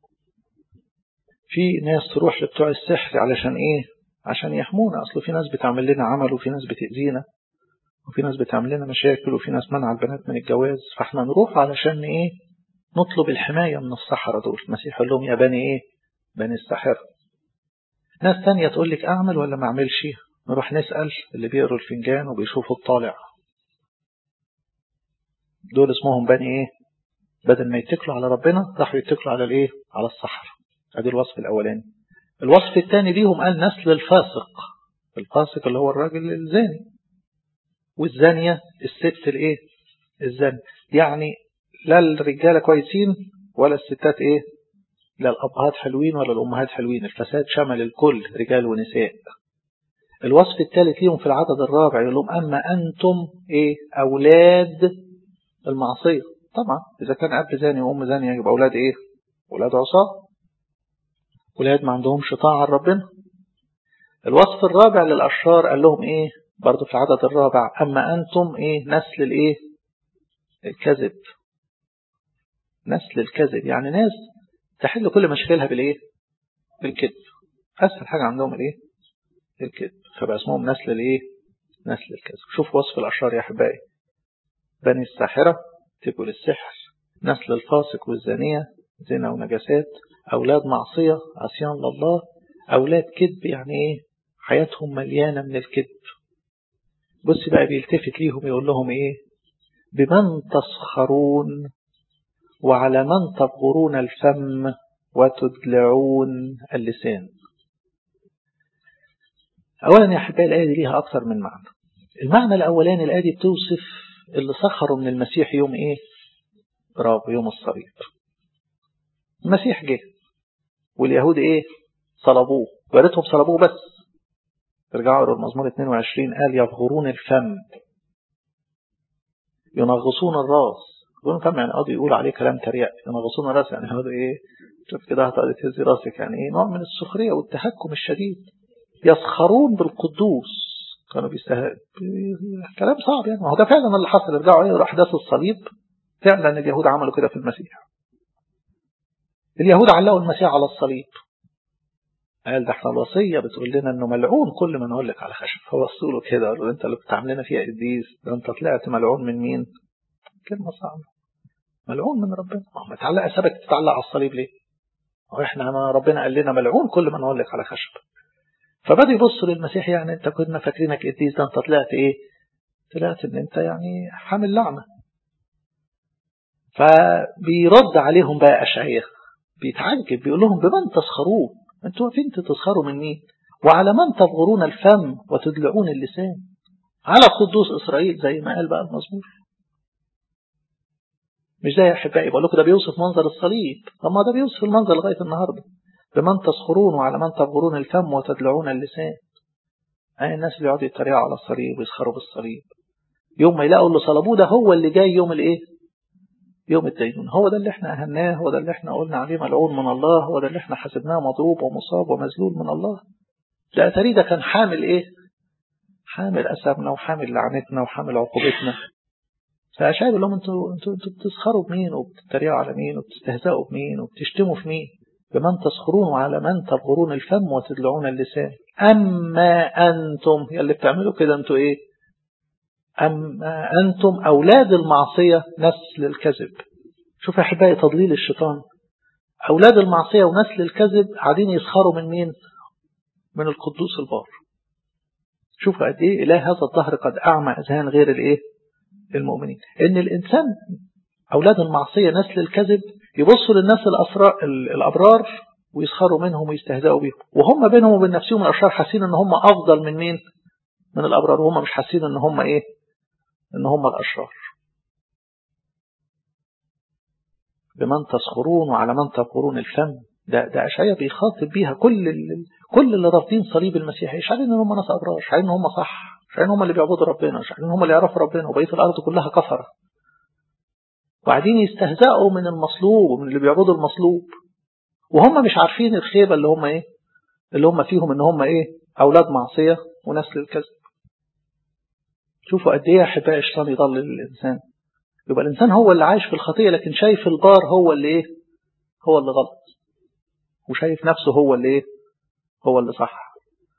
في ناس تروح لبتوع السحر علشان إيه عشان يحمونا أصل في ناس بتعمل لنا عمل وفي ناس بتأذينا وفي ناس بتعمل لنا مشاكل وفي ناس منع البنات من الجواز فاحنا نروح علشان إيه نطلب الحماية من الصحراء دول المسيح يقول لهم يا بني إيه بني الساحرة ناس تانية تقول لك أعمل ولا ما أعملش نروح نسأل اللي بيقروا الفنجان وبيشوفوا الطالع دول اسمهم بني إيه بدل ما يتكلوا على ربنا راحوا يتكلوا على الإيه على الصحراء ادي الوصف الأولاني الوصف الثاني ليهم قال نسل الفاسق الفاسق اللي هو الراجل الزاني والزانية الست الإيه الزاني يعني لا الرجالة كويسين ولا الستات إيه لا الأبهات حلوين ولا الأمهات حلوين الفساد شمل الكل رجال ونساء الوصف الثالث ليهم في العدد الرابع يقول لهم أما أنتم إيه أولاد المعصية طبعا إذا كان أب زاني وأم زانية يبقى أولاد إيه أولاد عصاة أولاد ما عندهمش طاعة ربنا الوصف الرابع للأشرار قال لهم إيه برضو في العدد الرابع أما أنتم إيه نسل الإيه الكذب نسل الكذب يعني ناس تحل كل مشاكلها بالإيه بالكذب أسهل حاجة عندهم الإيه الكذب فبقى اسمهم نسل الإيه نسل الكذب شوف وصف الأشرار يا أحبائي بني الساحرة تبقوا للسحر نسل الفاسق والزانية زنا ونجاسات أولاد معصية عصيان لله أولاد كذب يعني إيه حياتهم مليانة من الكذب بص بقى بيلتفت ليهم يقول لهم إيه بمن تسخرون وعلى من تبغرون الفم وتدلعون اللسان أولا يا أحبائي الآية دي ليها أكثر من معنى المعنى الأولاني الآية دي بتوصف اللي سخروا من المسيح يوم إيه برافو يوم الصليب المسيح جه واليهود إيه صلبوه وريتهم صلبوه بس ارجعوا إلى المزمور 22 قال يبغرون الفم ينغصون الراس يقولون الفم يعني قاضي يقول عليه كلام تريق ينغصون الراس يعني هذا ايه شوف كده هتقعد تهزي راسك يعني ايه نوع من السخريه والتهكم الشديد يسخرون بالقدوس كانوا بيستهزئوا كلام صعب يعني ما هو ده فعلا اللي حصل ارجعوا ايه احداث الصليب فعلا اليهود عملوا كده في المسيح اليهود علقوا المسيح على الصليب قال ده احنا الوصيه بتقول لنا انه ملعون كل ما نقول لك على خشب فوصوا له كده قالوا انت اللي بتعاملنا فيها قديس ده انت طلعت ملعون من مين؟ كلمه صعبه ملعون من ربنا ما تعلق سابك تتعلق على الصليب ليه؟ هو احنا ربنا قال لنا ملعون كل ما نقول لك على خشب فبدأوا يبصوا للمسيح يعني انت كنا فاكرينك قديس ده انت طلعت ايه؟ طلعت ان انت يعني حامل لعنه فبيرد عليهم بقى اشعياء بيتعجب بيقول لهم بمن تسخرون انتوا واقفين تسخروا من مين وعلى من تبغرون الفم وتدلعون اللسان على قدوس إسرائيل زي ما قال بقى المزمور مش ده يا أحبائي بقول لكم ده بيوصف منظر الصليب طب ما ده بيوصف المنظر لغاية النهاردة بمن تسخرون وعلى من تبغرون الفم وتدلعون اللسان أي الناس اللي يقعدوا يتريقوا على الصليب ويسخروا بالصليب يوم ما يلاقوا اللي صلبوه ده هو اللي جاي يوم الايه يوم الدينون هو ده اللي احنا أهناه هو ده اللي احنا قلنا عليه ملعون من الله هو ده اللي احنا حسبناه مضروب ومصاب ومذلول من الله ده أتاري ده كان حامل ايه حامل أسرنا وحامل لعنتنا وحامل عقوبتنا فأشعر لهم انتوا انتوا انتوا بتسخروا بمين وبتتريقوا على مين وبتستهزئوا بمين وبتشتموا في مين بمن تسخرون وعلى من تبغرون الفم وتدلعون اللسان أما أنتم يلي بتعملوا كده انتوا ايه أما أنتم أولاد المعصية نسل الكذب شوف يا أحبائي تضليل الشيطان أولاد المعصية ونسل الكذب قاعدين يسخروا من مين من القدوس البار شوفوا قد إيه إله هذا الظهر قد أعمى أذهان غير الإيه المؤمنين إن الإنسان أولاد المعصية نسل الكذب يبصوا للناس الأسرار الأبرار ويسخروا منهم ويستهزئوا بهم وهم بينهم وبين نفسهم الأشرار حاسين إن هم أفضل من مين من الأبرار وهم مش حاسين إن هم إيه إن هم الأشرار بمن تسخرون وعلى من تقرون الفم ده ده أشعية بيخاطب بيها كل اللي كل اللي رافضين صليب المسيح مش عارفين إن هم ناس أبرار مش عارفين إن هم صح مش عارفين هم اللي بيعبدوا ربنا مش عارفين هم اللي يعرفوا ربنا وبقية الأرض كلها كفرة وقاعدين يستهزئوا من المصلوب ومن اللي بيعبدوا المصلوب وهم مش عارفين الخيبة اللي هم إيه اللي هم فيهم إن هم إيه أولاد معصية ونسل الكذب شوفوا قد ايه يا احبائي الشيطان يضلل الانسان يبقى الانسان هو اللي عايش في الخطيه لكن شايف البار هو اللي ايه هو اللي غلط وشايف نفسه هو اللي ايه هو اللي صح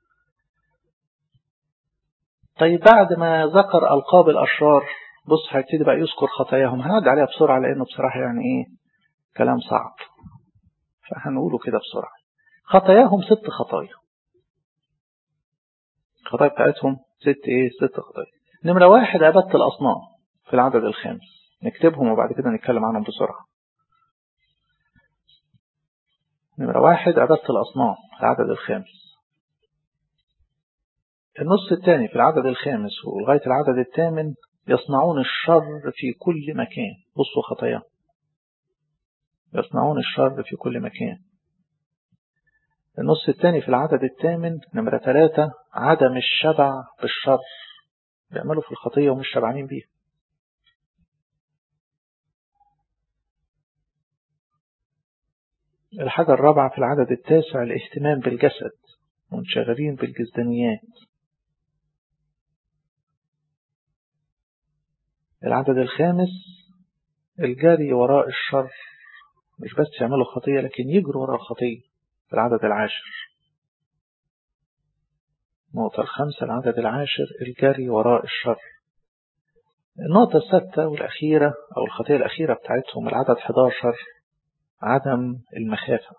طيب بعد ما ذكر القاب الاشرار بص هيبتدي بقى يذكر خطاياهم هنعدي عليها بسرعه لانه بصراحه يعني ايه كلام صعب فهنقوله كده بسرعه خطاياهم ست خطايا الخطايا بتاعتهم ست ايه ست خطايا نمرة واحد عبادة الأصنام في العدد الخامس نكتبهم وبعد كده نتكلم عنهم بسرعة نمرة واحد عبادة الأصنام في العدد الخامس النص الثاني في العدد الخامس ولغاية العدد الثامن يصنعون الشر في كل مكان بصوا خطاياهم يصنعون الشر في كل مكان النص الثاني في العدد الثامن نمرة ثلاثة عدم الشبع بالشر بيعملوا في الخطية ومش شبعانين بيها الحاجة الرابعة في العدد التاسع الاهتمام بالجسد منشغلين بالجزدانيات العدد الخامس الجري وراء الشر مش بس يعملوا خطية لكن يجروا وراء الخطية في العدد العاشر النقطة الخامسة العدد العاشر الجري وراء الشر النقطة السادسة والأخيرة أو الخطية الأخيرة بتاعتهم العدد 11 عدم المخافة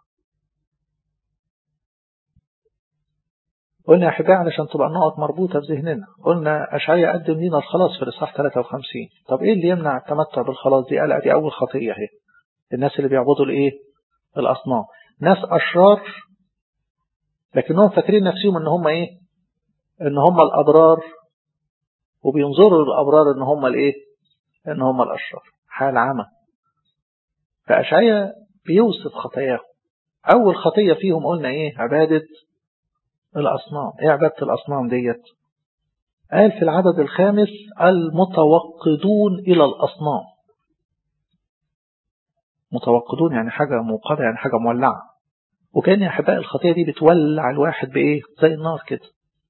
قلنا يا أحبائي علشان تبقى النقط مربوطة في ذهننا قلنا أشعية قدم لنا الخلاص في الإصحاح 53 طب إيه اللي يمنع التمتع بالخلاص دي قال دي أول خطية اهي الناس اللي بيعبدوا الإيه الأصنام ناس أشرار لكنهم فاكرين نفسهم إن هم إيه إن هم الأبرار وبينظروا للأبرار إن هم الإيه إن هم الأشرار حال عمى فأشعية بيوصف خطاياهم أول خطية فيهم قلنا إيه عبادة الأصنام إيه عبادة الأصنام ديت قال في العدد الخامس المتوقدون إلى الأصنام متوقدون يعني حاجة موقدة يعني حاجة مولعة وكان يا أحباء الخطية دي بتولع الواحد بإيه زي النار كده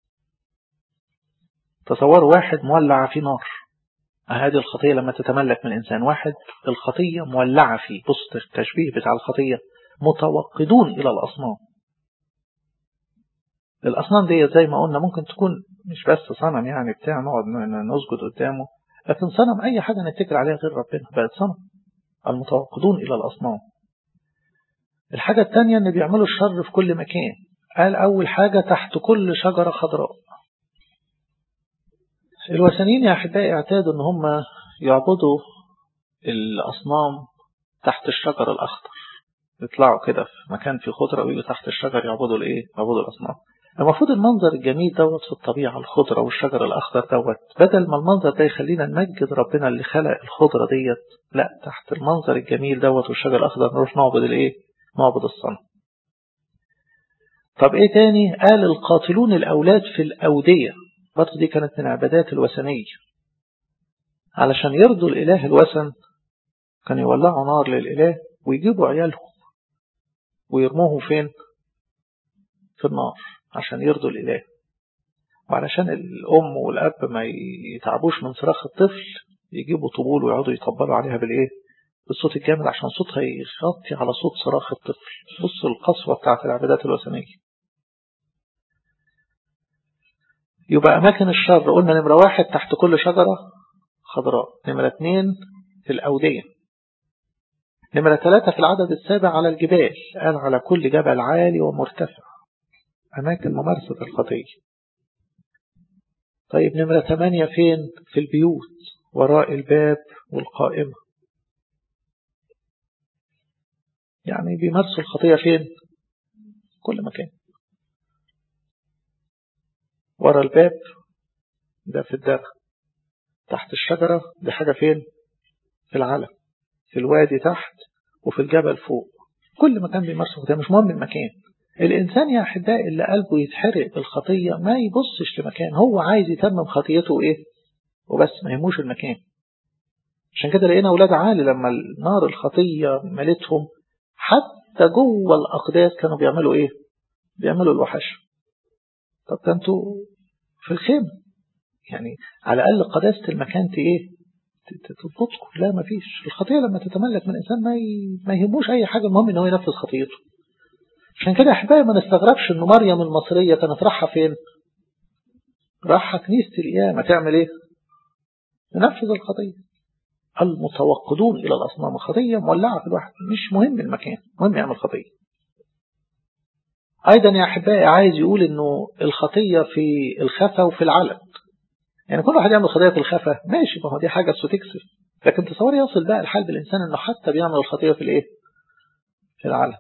تصوروا واحد مولع في نار هذه الخطية لما تتملك من الإنسان واحد الخطية مولعة فيه بص التشبيه بتاع الخطية متوقدون إلى الأصنام الأصنام دي زي ما قلنا ممكن تكون مش بس صنم يعني بتاع نقعد نسجد قدامه لكن صنم أي حاجة نتكل عليها غير ربنا بقت صنم المتوقدون إلى الأصنام الحاجة الثانية أن بيعملوا الشر في كل مكان قال أول حاجة تحت كل شجرة خضراء الوثنيين يا أحبائي اعتادوا أن هم يعبدوا الأصنام تحت الشجر الأخضر يطلعوا كده في مكان فيه خضرة ويجوا تحت الشجر يعبدوا الإيه؟ يعبدوا الأصنام المفروض المنظر الجميل دوت في الطبيعة الخضرة والشجر الأخضر دوت بدل ما المنظر ده يخلينا نمجد ربنا اللي خلق الخضرة ديت لا تحت المنظر الجميل دوت والشجر الأخضر نروح نعبد الإيه؟ نعبد الصنم طب إيه تاني؟ قال القاتلون الأولاد في الأودية برضه دي كانت من عبادات الوثنية علشان يرضوا الإله الوثن كانوا يولعوا نار للإله ويجيبوا عيالهم ويرموهم فين في النار عشان يرضوا الإله وعلشان الأم والأب ما يتعبوش من صراخ الطفل يجيبوا طبول ويقعدوا يطبلوا عليها بالإيه بالصوت الجامد عشان صوتها يغطي على صوت صراخ الطفل بص القسوة بتاعت العبادات الوثنية يبقى أماكن الشر قلنا نمرة واحد تحت كل شجرة خضراء نمرة اثنين في الأودية نمرة ثلاثة في العدد السابع على الجبال قال على كل جبل عالي ومرتفع أماكن ممارسة الخطية طيب نمرة ثمانية فين في البيوت وراء الباب والقائمة يعني بيمارسوا الخطية فين كل مكان ورا الباب ده في الدرع تحت الشجرة دي حاجة فين في العلم في الوادي تحت وفي الجبل فوق كل مكان بيمارسوا خطية مش مهم المكان الإنسان يا أحبائي اللي قلبه يتحرق بالخطية ما يبصش لمكان هو عايز يتمم خطيته إيه وبس ما يهموش المكان عشان كده لقينا أولاد عالي لما النار الخطية ملتهم حتى جوه الأقداس كانوا بيعملوا إيه بيعملوا الوحش طب ده انتوا في الخيمة يعني على الأقل قداسة المكان إيه تضبطكم لا ما فيش الخطية لما تتملك من إنسان ما ما يهموش أي حاجة المهم إن هو ينفذ خطيته عشان كده أحبائي ما نستغربش إن مريم المصرية كانت رايحة فين؟ رايحة كنيسة القيامة تعمل إيه؟ تنفذ الخطية المتوقدون إلى الأصنام الخطية مولعة في الواحد مش مهم المكان مهم يعمل خطية أيضا يا أحبائي عايز يقول إنه الخطية في الخفا وفي العلن يعني كل واحد يعمل خطية في الخفا ماشي ما هو دي حاجة تكسر لكن تصور يصل بقى الحال بالإنسان إنه حتى بيعمل الخطية في الإيه؟ في العلن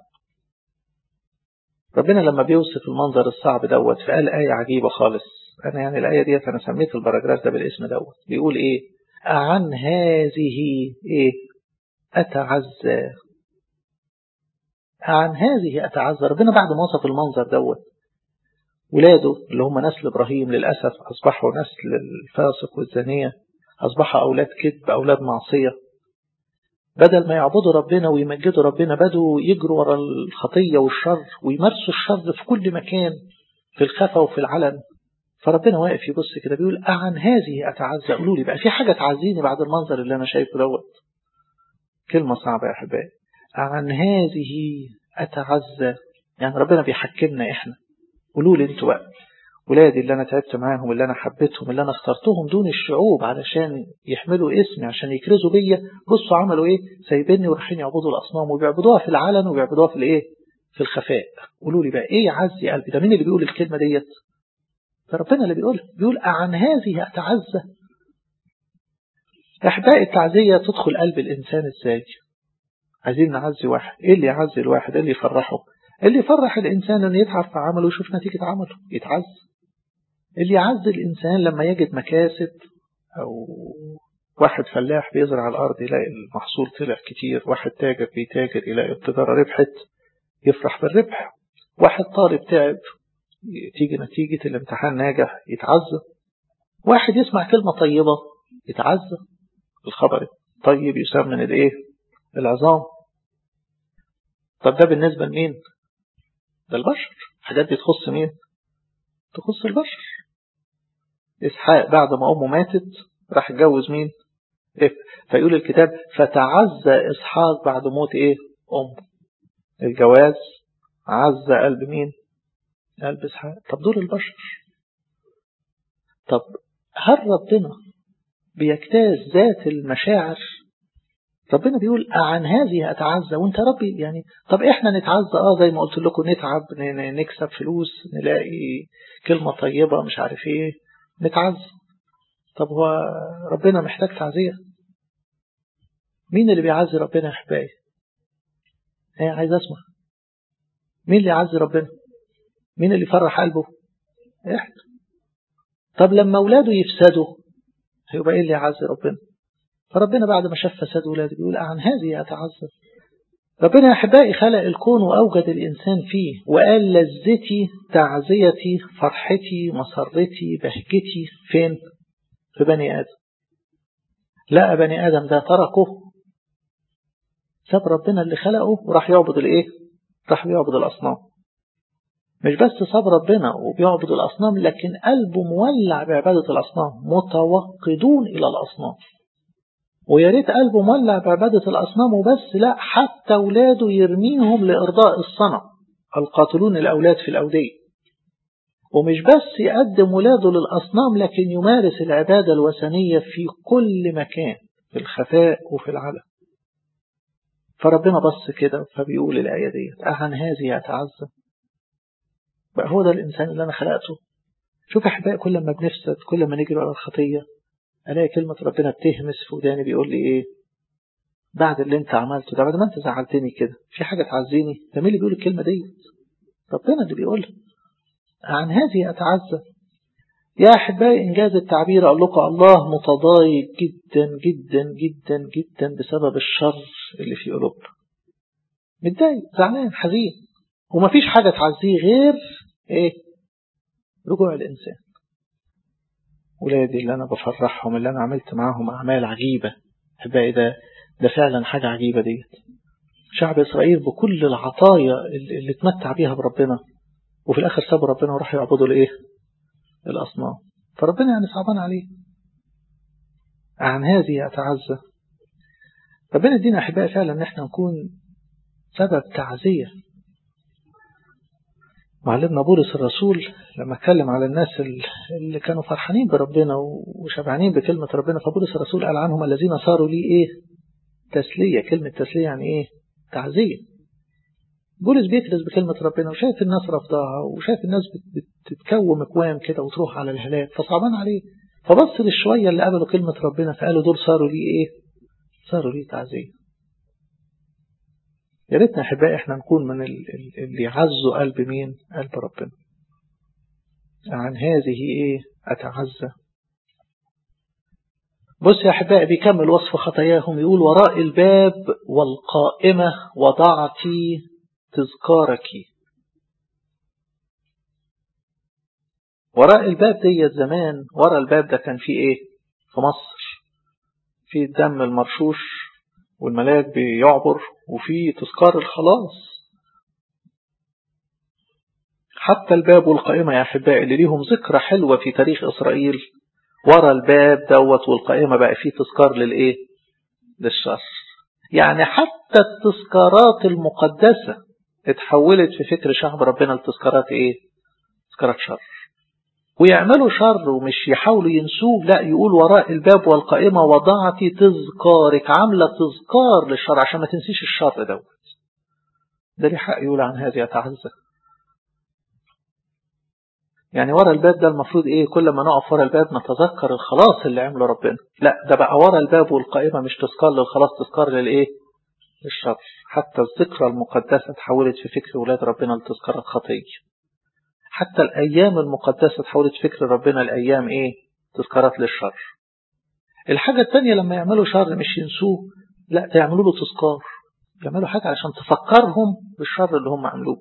ربنا لما بيوصف المنظر الصعب دوت فقال آية عجيبة خالص أنا يعني الآية ديت أنا سميت البراجراف ده بالاسم دوت بيقول إيه عن هذه إيه أتعزى عن هذه أتعذر ربنا بعد ما وصف المنظر دوت ولاده اللي هم نسل إبراهيم للأسف أصبحوا نسل الفاسق والزانية أصبحوا أولاد كذب أولاد معصية بدل ما يعبدوا ربنا ويمجدوا ربنا بدوا يجروا ورا الخطية والشر ويمارسوا الشر في كل مكان في الخفا وفي العلن فربنا واقف يبص كده بيقول أعن هذه أتعزى قولوا لي بقى في حاجة تعزيني بعد المنظر اللي أنا شايفه دوت كلمة صعبة يا أحبائي عن هذه أتعزى يعني ربنا بيحكمنا إحنا قولوا لي أنتوا بقى ولادي اللي أنا تعبت معاهم اللي أنا حبيتهم اللي أنا اخترتهم دون الشعوب علشان يحملوا اسمي عشان يكرزوا بيا بصوا عملوا إيه سايبيني ورايحين يعبدوا الأصنام وبيعبدوها في العلن وبيعبدوها في الإيه في الخفاء قولوا لي بقى إيه يعزي قلبي ده مين اللي بيقول الكلمة ديت فربنا اللي بيقول بيقول عن هذه أتعزى أحباء التعزية تدخل قلب الإنسان إزاي عايزين نعزي واحد إيه اللي يعزي الواحد إيه اللي يفرحه اللي يفرح الإنسان أن يتعب في عمله ويشوف نتيجة عمله يتعز اللي يعزي الإنسان لما يجد مكاسب أو واحد فلاح بيزرع الأرض يلاقي المحصول طلع كتير واحد تاجر بيتاجر يلاقي التجارة ربحت يفرح بالربح واحد طالب تعب تيجي نتيجة الامتحان ناجح يتعزى واحد يسمع كلمة طيبة يتعزى الخبر طيب يسمن الايه العظام طب ده بالنسبة لمين ده البشر الحاجات دي تخص مين تخص البشر إسحاق بعد ما أمه ماتت راح اتجوز مين إيه؟ فيقول الكتاب فتعزى إسحاق بعد موت إيه أمه الجواز عزى قلب مين قلب إسحاق طب دول البشر طب هل ربنا بيجتاز ذات المشاعر ربنا بيقول عن هذه أتعزى وانت ربي يعني طب احنا نتعزى اه زي ما قلت لكم نتعب نكسب فلوس نلاقي كلمة طيبة مش عارف ايه نتعزى طب هو ربنا محتاج تعزية مين اللي بيعزي ربنا يا احبائي ايه عايز اسمع مين اللي يعزي ربنا مين اللي يفرح قلبه احنا طب لما اولاده يفسدوا هيبقى ايه اللي يعزي ربنا فربنا بعد ما شاف فساد ولاده بيقول عن هذه أتعذب ربنا يا أحبائي خلق الكون وأوجد الإنسان فيه وقال لذتي تعزيتي فرحتي مسرتي بهجتي فين في بني آدم لا بني آدم ده تركه ساب ربنا اللي خلقه وراح يعبد الايه راح يعبد الأصنام مش بس ساب ربنا وبيعبد الأصنام لكن قلبه مولع بعبادة الأصنام متوقدون إلى الأصنام ويا ريت قلبه مولع بعبادة الأصنام وبس لا حتى أولاده يرميهم لإرضاء الصنم القاتلون الأولاد في الأودية ومش بس يقدم ولاده للأصنام لكن يمارس العبادة الوثنية في كل مكان في الخفاء وفي العلن فربنا بص كده فبيقول الآية دي أهن هذه أتعزى بقى هو ده الإنسان اللي أنا خلقته شوف أحبائي كل ما بنفسد كل ما نجري على الخطية ألاقي كلمة ربنا بتهمس في وداني بيقول لي إيه بعد اللي أنت عملته ده بعد ما أنت زعلتني كده في حاجة تعزيني ده مين اللي بيقول الكلمة دي ربنا اللي بيقولها عن هذه أتعزى يا أحبائي إنجاز التعبير أقول لكم الله متضايق جدا جدا جدا جدا بسبب الشر اللي في قلوبنا متضايق زعلان حزين ومفيش حاجة تعزيه غير إيه رجوع الإنسان ولادي اللي أنا بفرحهم اللي أنا عملت معاهم أعمال عجيبة أحبائي ده ده فعلا حاجة عجيبة ديت شعب إسرائيل بكل العطايا اللي, اللي اتمتع بيها بربنا وفي الآخر سابوا ربنا وراحوا يعبدوا الإيه الأصنام فربنا يعني صعبان عليه عن هذه أتعزى ربنا يدينا أحبائي فعلا إن احنا نكون سبب تعزية معلمنا بولس الرسول لما اتكلم على الناس اللي كانوا فرحانين بربنا وشبعانين بكلمة ربنا فبولس الرسول قال عنهم الذين صاروا لي ايه تسلية كلمة تسلية يعني ايه تعزية بولس بيكرز بكلمة ربنا وشايف الناس رفضها وشايف الناس بتتكوم اكوام كده وتروح على الهلاك فصعبان عليه فبص للشوية اللي قبلوا كلمة ربنا فقالوا دول صاروا لي ايه صاروا لي تعزية يا ريتنا احبائي احنا نكون من اللي يعزوا قلب مين قلب ربنا عن هذه ايه اتعزى بص يا احبائي بيكمل وصف خطاياهم يقول وراء الباب والقائمة وضعتي تذكارك وراء الباب ديت زمان ورا الباب ده كان فيه ايه في مصر في الدم المرشوش والملاك بيعبر وفي تذكار الخلاص حتى الباب والقائمة يا أحبائي اللي ليهم ذكرى حلوة في تاريخ إسرائيل ورا الباب دوت والقائمة بقى فيه تذكار للإيه للشر يعني حتى التذكارات المقدسة اتحولت في فكر شعب ربنا لتذكارات إيه تذكارات شر ويعملوا شر ومش يحاولوا ينسوه لا يقول وراء الباب والقائمة وضعت تذكارك عاملة تذكار للشر عشان ما تنسيش الشر دوت ده ليه حق يقول عن هذه يتعزى يعني ورا الباب ده المفروض ايه كل ما نقف ورا الباب نتذكر الخلاص اللي عمله ربنا لا ده بقى ورا الباب والقائمة مش تذكار للخلاص تذكار للايه للشر حتى الذكرى المقدسة تحولت في فكر ولاد ربنا لتذكار الخطية حتى الأيام المقدسة تحولت فكر ربنا الأيام إيه تذكارات للشر الحاجة التانية لما يعملوا شر مش ينسوه لا ده يعملوا له تذكار يعملوا حاجة عشان تفكرهم بالشر اللي هم عملوه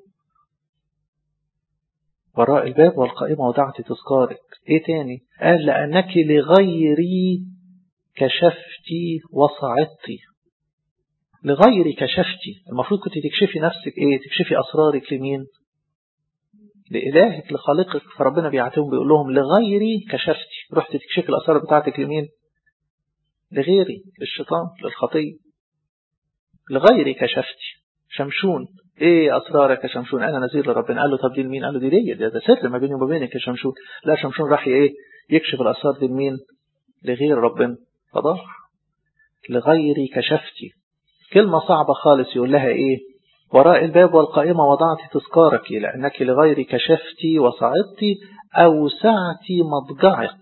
وراء الباب والقائمة وضعت تذكارك ايه تاني قال لأنك لغيري كشفتي وصعدتي لغيري كشفتي المفروض كنت تكشفي نفسك ايه تكشفي أسرارك لمين لإلهك لخالقك فربنا بيعتهم بيقول لهم لغيري كشفتي رحت تكشف الأسرار بتاعتك لمين لغيري للشيطان للخطية لغيري كشفتي شمشون ايه اسرارك يا شمشون انا نذير لربنا قال له طب دي لمين قال له دي دي ده, ده سر ما بيني وما بينك يا شمشون لا شمشون راح ايه يكشف الاسرار دي لمين لغير ربنا فضح لغيري كشفتي كلمة صعبة خالص يقول لها ايه وراء الباب والقائمة وضعت تذكارك لأنك لغير كشفتي وصعدتي أوسعتي مضجعك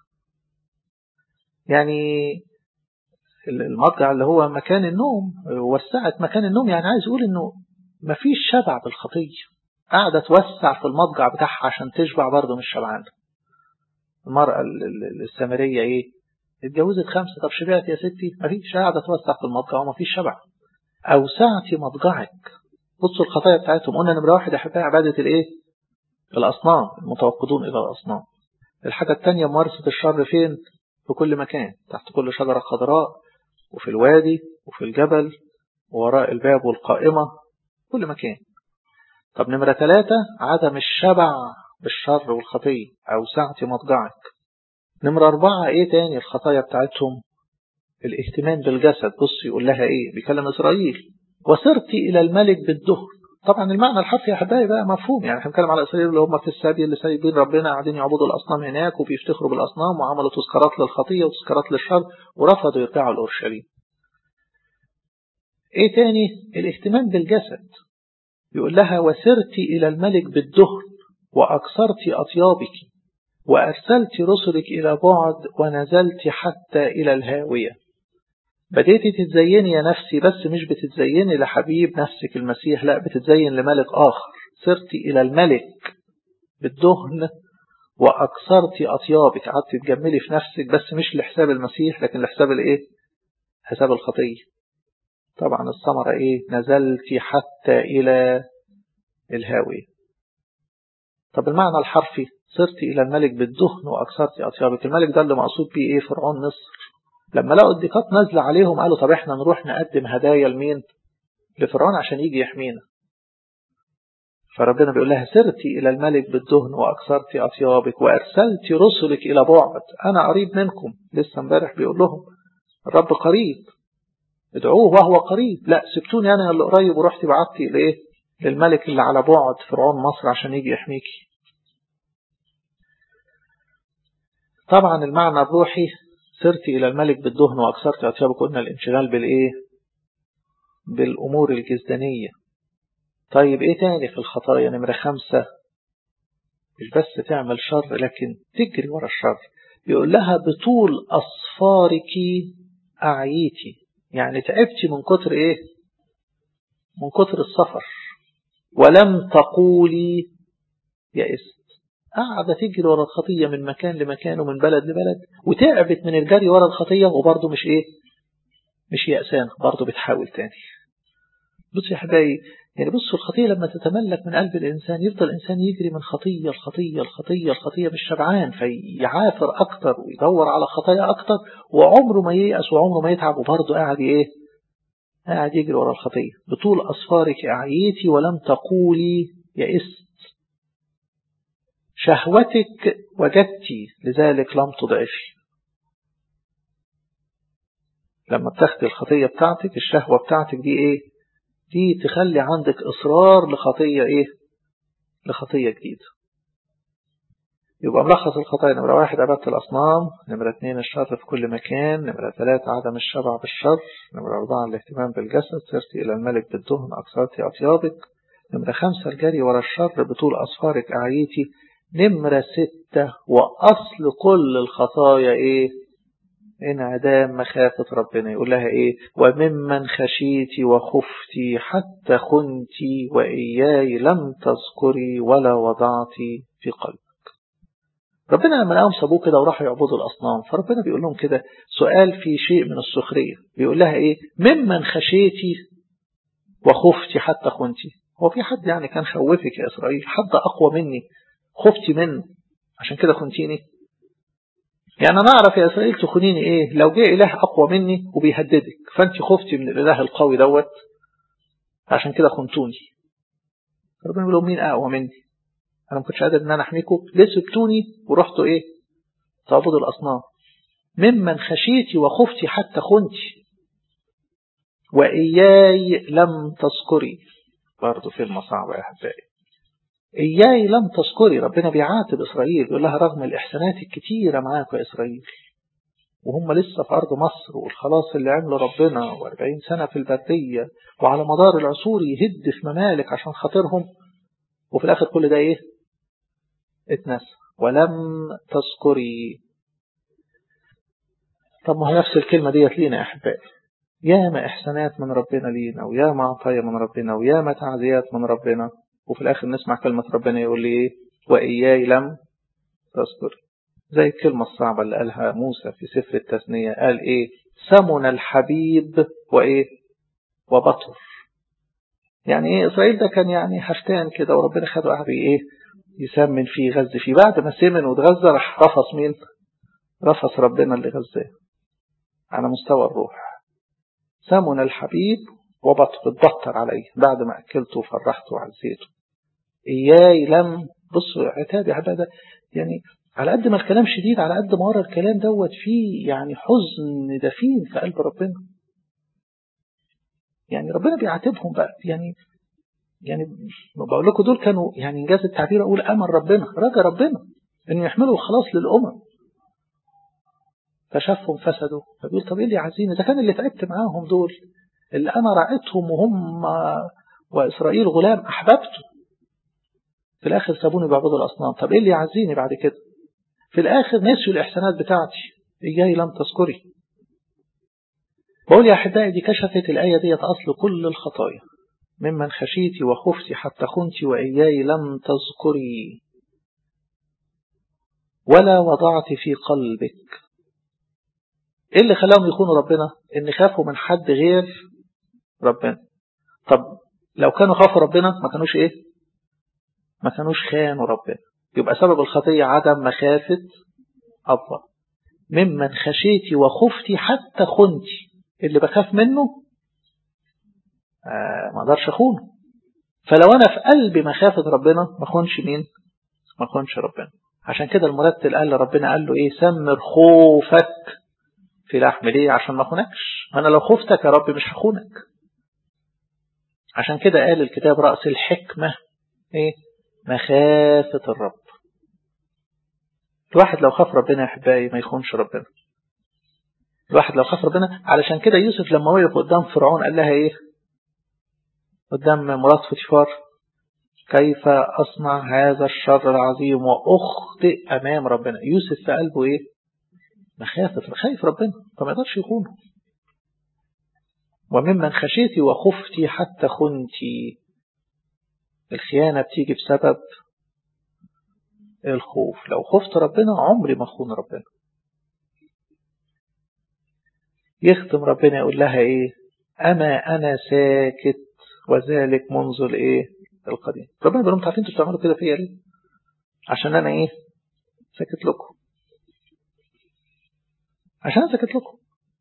يعني المضجع اللي هو مكان النوم وسعت مكان النوم يعني عايز يقول انه مفيش شبع بالخطية قاعدة توسع في المضجع بتاعها عشان تشبع برضه مش شبعانة المرأة السامرية ايه اتجوزت خمسة طب شبعت يا ستي مفيش قاعدة توسع في المضجع ومفيش شبع أوسعتي مضجعك بصوا الخطايا بتاعتهم قلنا نمرة واحد أحبها عبادة الإيه؟ الأصنام المتوقدون إلى الأصنام الحاجة الثانية ممارسة الشر فين؟ في كل مكان تحت كل شجرة خضراء وفي الوادي وفي الجبل ووراء الباب والقائمة كل مكان طب نمرة ثلاثة عدم الشبع بالشر والخطية أوسعتي مضجعك نمرة أربعة إيه تاني الخطايا بتاعتهم الاهتمام بالجسد بص يقول لها ايه بيكلم اسرائيل وصرت الى الملك بالدهر طبعا المعنى الحرفي يا حبايبي بقى مفهوم يعني احنا بنتكلم على اسرائيل اللي هم في السابي اللي سايبين ربنا قاعدين يعبدوا الاصنام هناك وبيفتخروا بالاصنام وعملوا تذكارات للخطيه وتذكارات للشر ورفضوا يرجعوا لاورشليم ايه تاني الاهتمام بالجسد يقول لها وسرت الى الملك بالدهر واكثرت اطيابك وارسلت رسلك الى بعد ونزلت حتى الى الهاويه بديتي تتزيني يا نفسي بس مش بتتزيني لحبيب نفسك المسيح لا بتتزين لملك آخر صرت إلى الملك بالدهن وأكثرت أطيابك قعدت تجملي في نفسك بس مش لحساب المسيح لكن لحساب الإيه حساب الخطية طبعا الثمرة إيه نزلت حتى إلى الهاوية طب المعنى الحرفي صرت إلى الملك بالدهن وأكثرت أطيابك الملك ده اللي مقصود بيه إيه فرعون مصر لما لقوا الديكات نازلة عليهم قالوا طب احنا نروح نقدم هدايا لمين لفرعون عشان يجي يحمينا فربنا بيقول لها سرت إلى الملك بالدهن وأكثرت أطيابك وأرسلت رسلك إلى بعد أنا قريب منكم لسه امبارح بيقول لهم الرب قريب ادعوه وهو قريب لا سبتوني أنا اللي قريب ورحت بعتي لإيه للملك اللي على بعد فرعون مصر عشان يجي يحميكي طبعا المعنى الروحي سرت إلى الملك بالدهن وأكثرت أطيابك قلنا الانشغال بالإيه بالأمور الجزدانية طيب إيه تاني في الخطايا نمرة خمسة مش بس تعمل شر لكن تجري ورا الشر يقول لها بطول أصفارك أعيتي يعني تعبتي من كتر إيه من كتر السفر ولم تقولي يئست قاعدة تجري ورا الخطية من مكان لمكان ومن بلد لبلد وتعبت من الجري ورا الخطية وبرضه مش ايه مش يأسان برضه بتحاول تاني بص يا حبايبي يعني بصوا الخطية لما تتملك من قلب الإنسان يفضل الإنسان يجري من خطية الخطية الخطية الخطية مش شبعان فيعافر أكتر ويدور على خطايا أكتر وعمره ما ييأس وعمره ما يتعب وبرضه قاعد إيه قاعد يجري ورا الخطية بطول أصفارك أعيتي ولم تقولي يئست شهوتك وجدتي لذلك لم تضعفي لما بتاخدي الخطية بتاعتك الشهوة بتاعتك دي ايه دي تخلي عندك إصرار لخطية ايه لخطية جديدة يبقى ملخص الخطايا نمرة واحد عبادة الأصنام نمرة اثنين الشر في كل مكان نمرة ثلاثة عدم الشبع بالشر نمرة أربعة الاهتمام بالجسد سرتي إلى الملك بالدهن أكثرتي أطيابك نمرة خمسة الجري ورا الشر بطول أصفارك أعيتي نمرة ستة وأصل كل الخطايا إيه انعدام مخافة ربنا يقول لها إيه وممن خشيتي وخفتي حتى خنتي وإياي لم تذكري ولا وضعتي في قلبك ربنا لما لقاهم سابوه كده وراحوا يعبدوا الأصنام فربنا بيقول لهم كده سؤال في شيء من السخرية بيقول لها إيه ممن خشيتي وخفتي حتى خنتي هو في حد يعني كان خوفك يا إسرائيل حد أقوى مني خفتي منه عشان كده خنتيني يعني أنا أعرف يا إسرائيل تخونيني إيه لو جه إله أقوى مني وبيهددك فأنت خفتي من الإله القوي دوت عشان كده خنتوني ربنا بيقول لهم مين أقوى مني أنا ما كنتش قادر إن أنا أحميكم ليه سبتوني ورحتوا إيه تعبدوا الأصنام ممن خشيتي وخفتي حتى خنتي وإياي لم تذكري برضه كلمة صعبة يا أحبائي إياي لم تذكري ربنا بيعاتب إسرائيل يقول لها رغم الإحسانات الكتيرة معاك يا إسرائيل وهم لسه في أرض مصر والخلاص اللي عمله ربنا وأربعين سنة في البردية وعلى مدار العصور يهد في ممالك عشان خاطرهم وفي الآخر كل ده إيه اتنسى ولم تذكري طب ما هو نفس الكلمة ديت لينا يا أحبائي ياما إحسانات من ربنا لينا وياما عطايا من ربنا وياما تعزيات من ربنا وفي الآخر نسمع كلمة ربنا يقول لي إيه وإياي لم تذكر زي الكلمة الصعبة اللي قالها موسى في سفر التثنية قال إيه سمن الحبيب وإيه وبطر يعني إيه إسرائيل ده كان يعني حشتان كده وربنا خده قاعد إيه يسمن فيه يغذي فيه بعد ما سمن واتغذى راح رفص مين رفص ربنا اللي غذاه على مستوى الروح سمن الحبيب وبطر اتبطر عليه بعد ما أكلته وفرحته وعزيته إياي لم بصوا عتاب يا حبايبي يعني على قد ما الكلام شديد على قد ما ورا الكلام دوت فيه يعني حزن دفين في قلب ربنا يعني ربنا بيعاتبهم بقى يعني يعني بقول لكم دول كانوا يعني انجاز التعبير اقول امل ربنا رجا ربنا انه يحملوا الخلاص للامم فشافهم فسدوا فبيقول طب ايه اللي يعزيني ده كان اللي تعبت معاهم دول اللي انا رعيتهم وهم واسرائيل غلام احببته في الاخر سابوني بعبدوا الاصنام طب ايه اللي يعزيني بعد كده في الاخر نسيوا الاحسانات بتاعتي اياي لم تذكري بقول يا احبائي دي كشفت الايه ديت اصل كل الخطايا ممن خشيتي وخفتي حتى خنتي واياي لم تذكري ولا وضعت في قلبك ايه اللي خلاهم يخونوا ربنا ان خافوا من حد غير ربنا طب لو كانوا خافوا ربنا ما كانوش ايه ما كانوش خانوا ربنا يبقى سبب الخطية عدم مخافة الله ممن خشيتي وخفتي حتى خنتي اللي بخاف منه آه ما اقدرش اخونه فلو انا في قلبي مخافة ربنا ما اخونش مين ما اخونش ربنا عشان كده المرتل قال لربنا قال له ايه سمر خوفك في لحم ليه عشان ما اخونكش انا لو خفتك يا رب مش هخونك عشان كده قال الكتاب رأس الحكمة ايه مخافة الرب الواحد لو خاف ربنا يا احبائي ما يخونش ربنا الواحد لو خاف ربنا علشان كده يوسف لما وقف قدام فرعون قال لها ايه قدام مرات فوتيفار كيف أصنع هذا الشر العظيم وأخطئ أمام ربنا يوسف في قلبه إيه مخافة خايف ربنا فما يقدرش يخونه وممن خشيتي وخفتي حتى خنتي الخيانة بتيجي بسبب الخوف لو خفت ربنا عمري ما اخون ربنا يختم ربنا يقول لها ايه اما انا ساكت وذلك منذ الايه القديم ربنا بيقول لهم عارفين انتوا بتعملوا كده فيا ليه عشان انا ايه ساكت لكم عشان انا ساكت لكم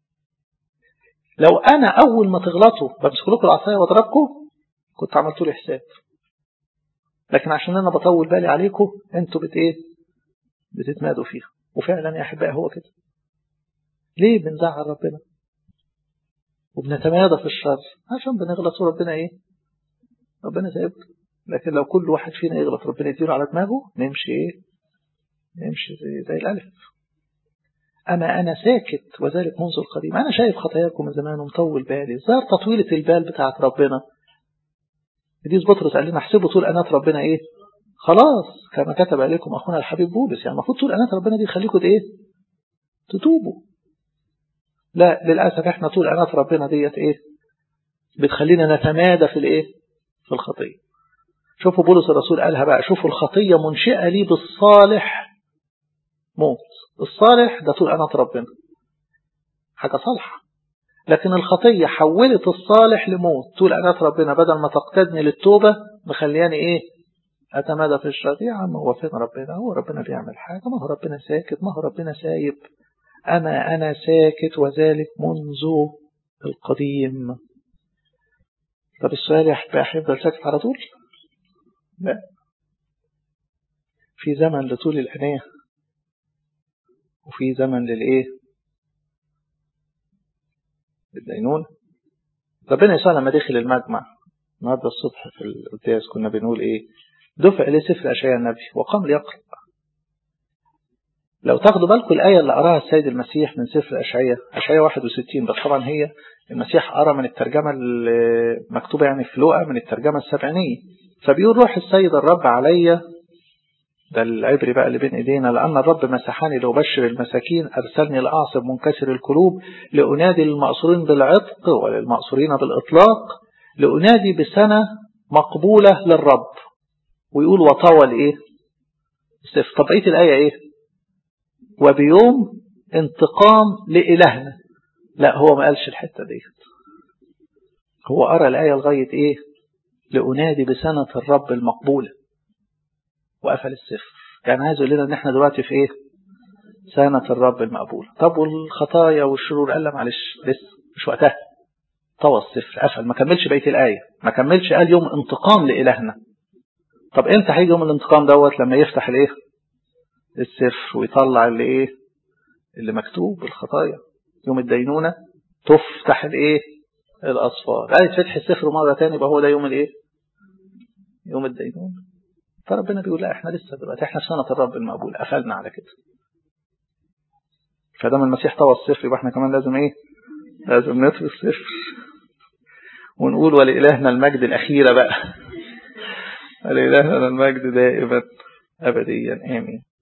لو انا اول ما تغلطوا بمسك لكم العصايه واضربكم كنت عملتوا لي حساب لكن عشان انا بطول بالي عليكم انتوا بت ايه بتتمادوا فيها وفعلا يا احبائي هو كده ليه بنزعل ربنا وبنتمادى في الشر عشان بنغلط وربنا ايه ربنا سايبنا لكن لو كل واحد فينا يغلط ربنا يديله على دماغه نمشي ايه نمشي زي, زي الالف أما أنا ساكت وذلك منذ القديم أنا شايف خطاياكم من زمان ومطول بالي ظهر تطويلة البال بتاعت ربنا ديس بطرس قال لنا احسبوا طول أنات ربنا إيه خلاص كما كتب عليكم أخونا الحبيب بولس يعني المفروض طول أنات ربنا دي يخليكم إيه تتوبوا لا للأسف احنا طول أنات ربنا ديت إيه بتخلينا نتمادى في الإيه في الخطية شوفوا بولس الرسول قالها بقى شوفوا الخطية منشئة لي بالصالح موت الصالح ده طول أنات ربنا حاجة صالحة لكن الخطية حولت الصالح لموت طول أنات ربنا بدل ما تقتدني للتوبة مخلياني إيه أتمادى في الشر يا عم هو فين ربنا هو ربنا بيعمل حاجة ما هو ربنا ساكت ما هو ربنا سايب أما أنا ساكت وذلك منذ القديم طب السؤال يا هيفضل ساكت على طول لا في زمن لطول العناية وفي زمن للإيه الدينون ربنا يسوع لما دخل المجمع النهارده الصبح في القداس كنا بنقول إيه دفع إليه سفر أشعياء النبي وقام ليقرأ لو تاخدوا بالكم الآية اللي قراها السيد المسيح من سفر أشعياء أشعياء 61 بس طبعا هي المسيح قرا من الترجمة المكتوبة يعني في لوقا من الترجمة السبعينية فبيقول روح السيد الرب عليا ده العبري بقى اللي بين ايدينا لأن الرب مسحني لأبشر المساكين أرسلني لأعصب منكسر القلوب لأنادي للمأسورين بالعتق وللمأسورين بالإطلاق لأنادي بسنة مقبولة للرب ويقول وطول إيه السفر طب بقية الآية إيه وبيوم انتقام لإلهنا لا هو ما قالش الحتة دي هو قرأ الآية لغاية إيه لأنادي بسنة الرب المقبولة وقفل السفر يعني عايز يقول لنا ان احنا دلوقتي في ايه سنة الرب المقبول طب والخطايا والشرور قال لا معلش لسه مش وقتها طوى السفر قفل ما كملش بقية الآية ما كملش قال يوم انتقام لإلهنا طب امتى هيجي يوم الانتقام دوت لما يفتح الايه السفر ويطلع اللي ايه اللي مكتوب الخطايا يوم الدينونة تفتح الايه الأصفار قال فتح السفر مرة تاني يبقى هو ده يوم الايه يوم الدينونة فربنا بيقول لا احنا لسه دلوقتي احنا في سنة الرب المقبول قفلنا على كده فدام المسيح طوى الصفر يبقى احنا كمان لازم ايه لازم نطوي الصفر ونقول ولإلهنا المجد الأخيرة بقى ولإلهنا المجد دائما أبديا آمين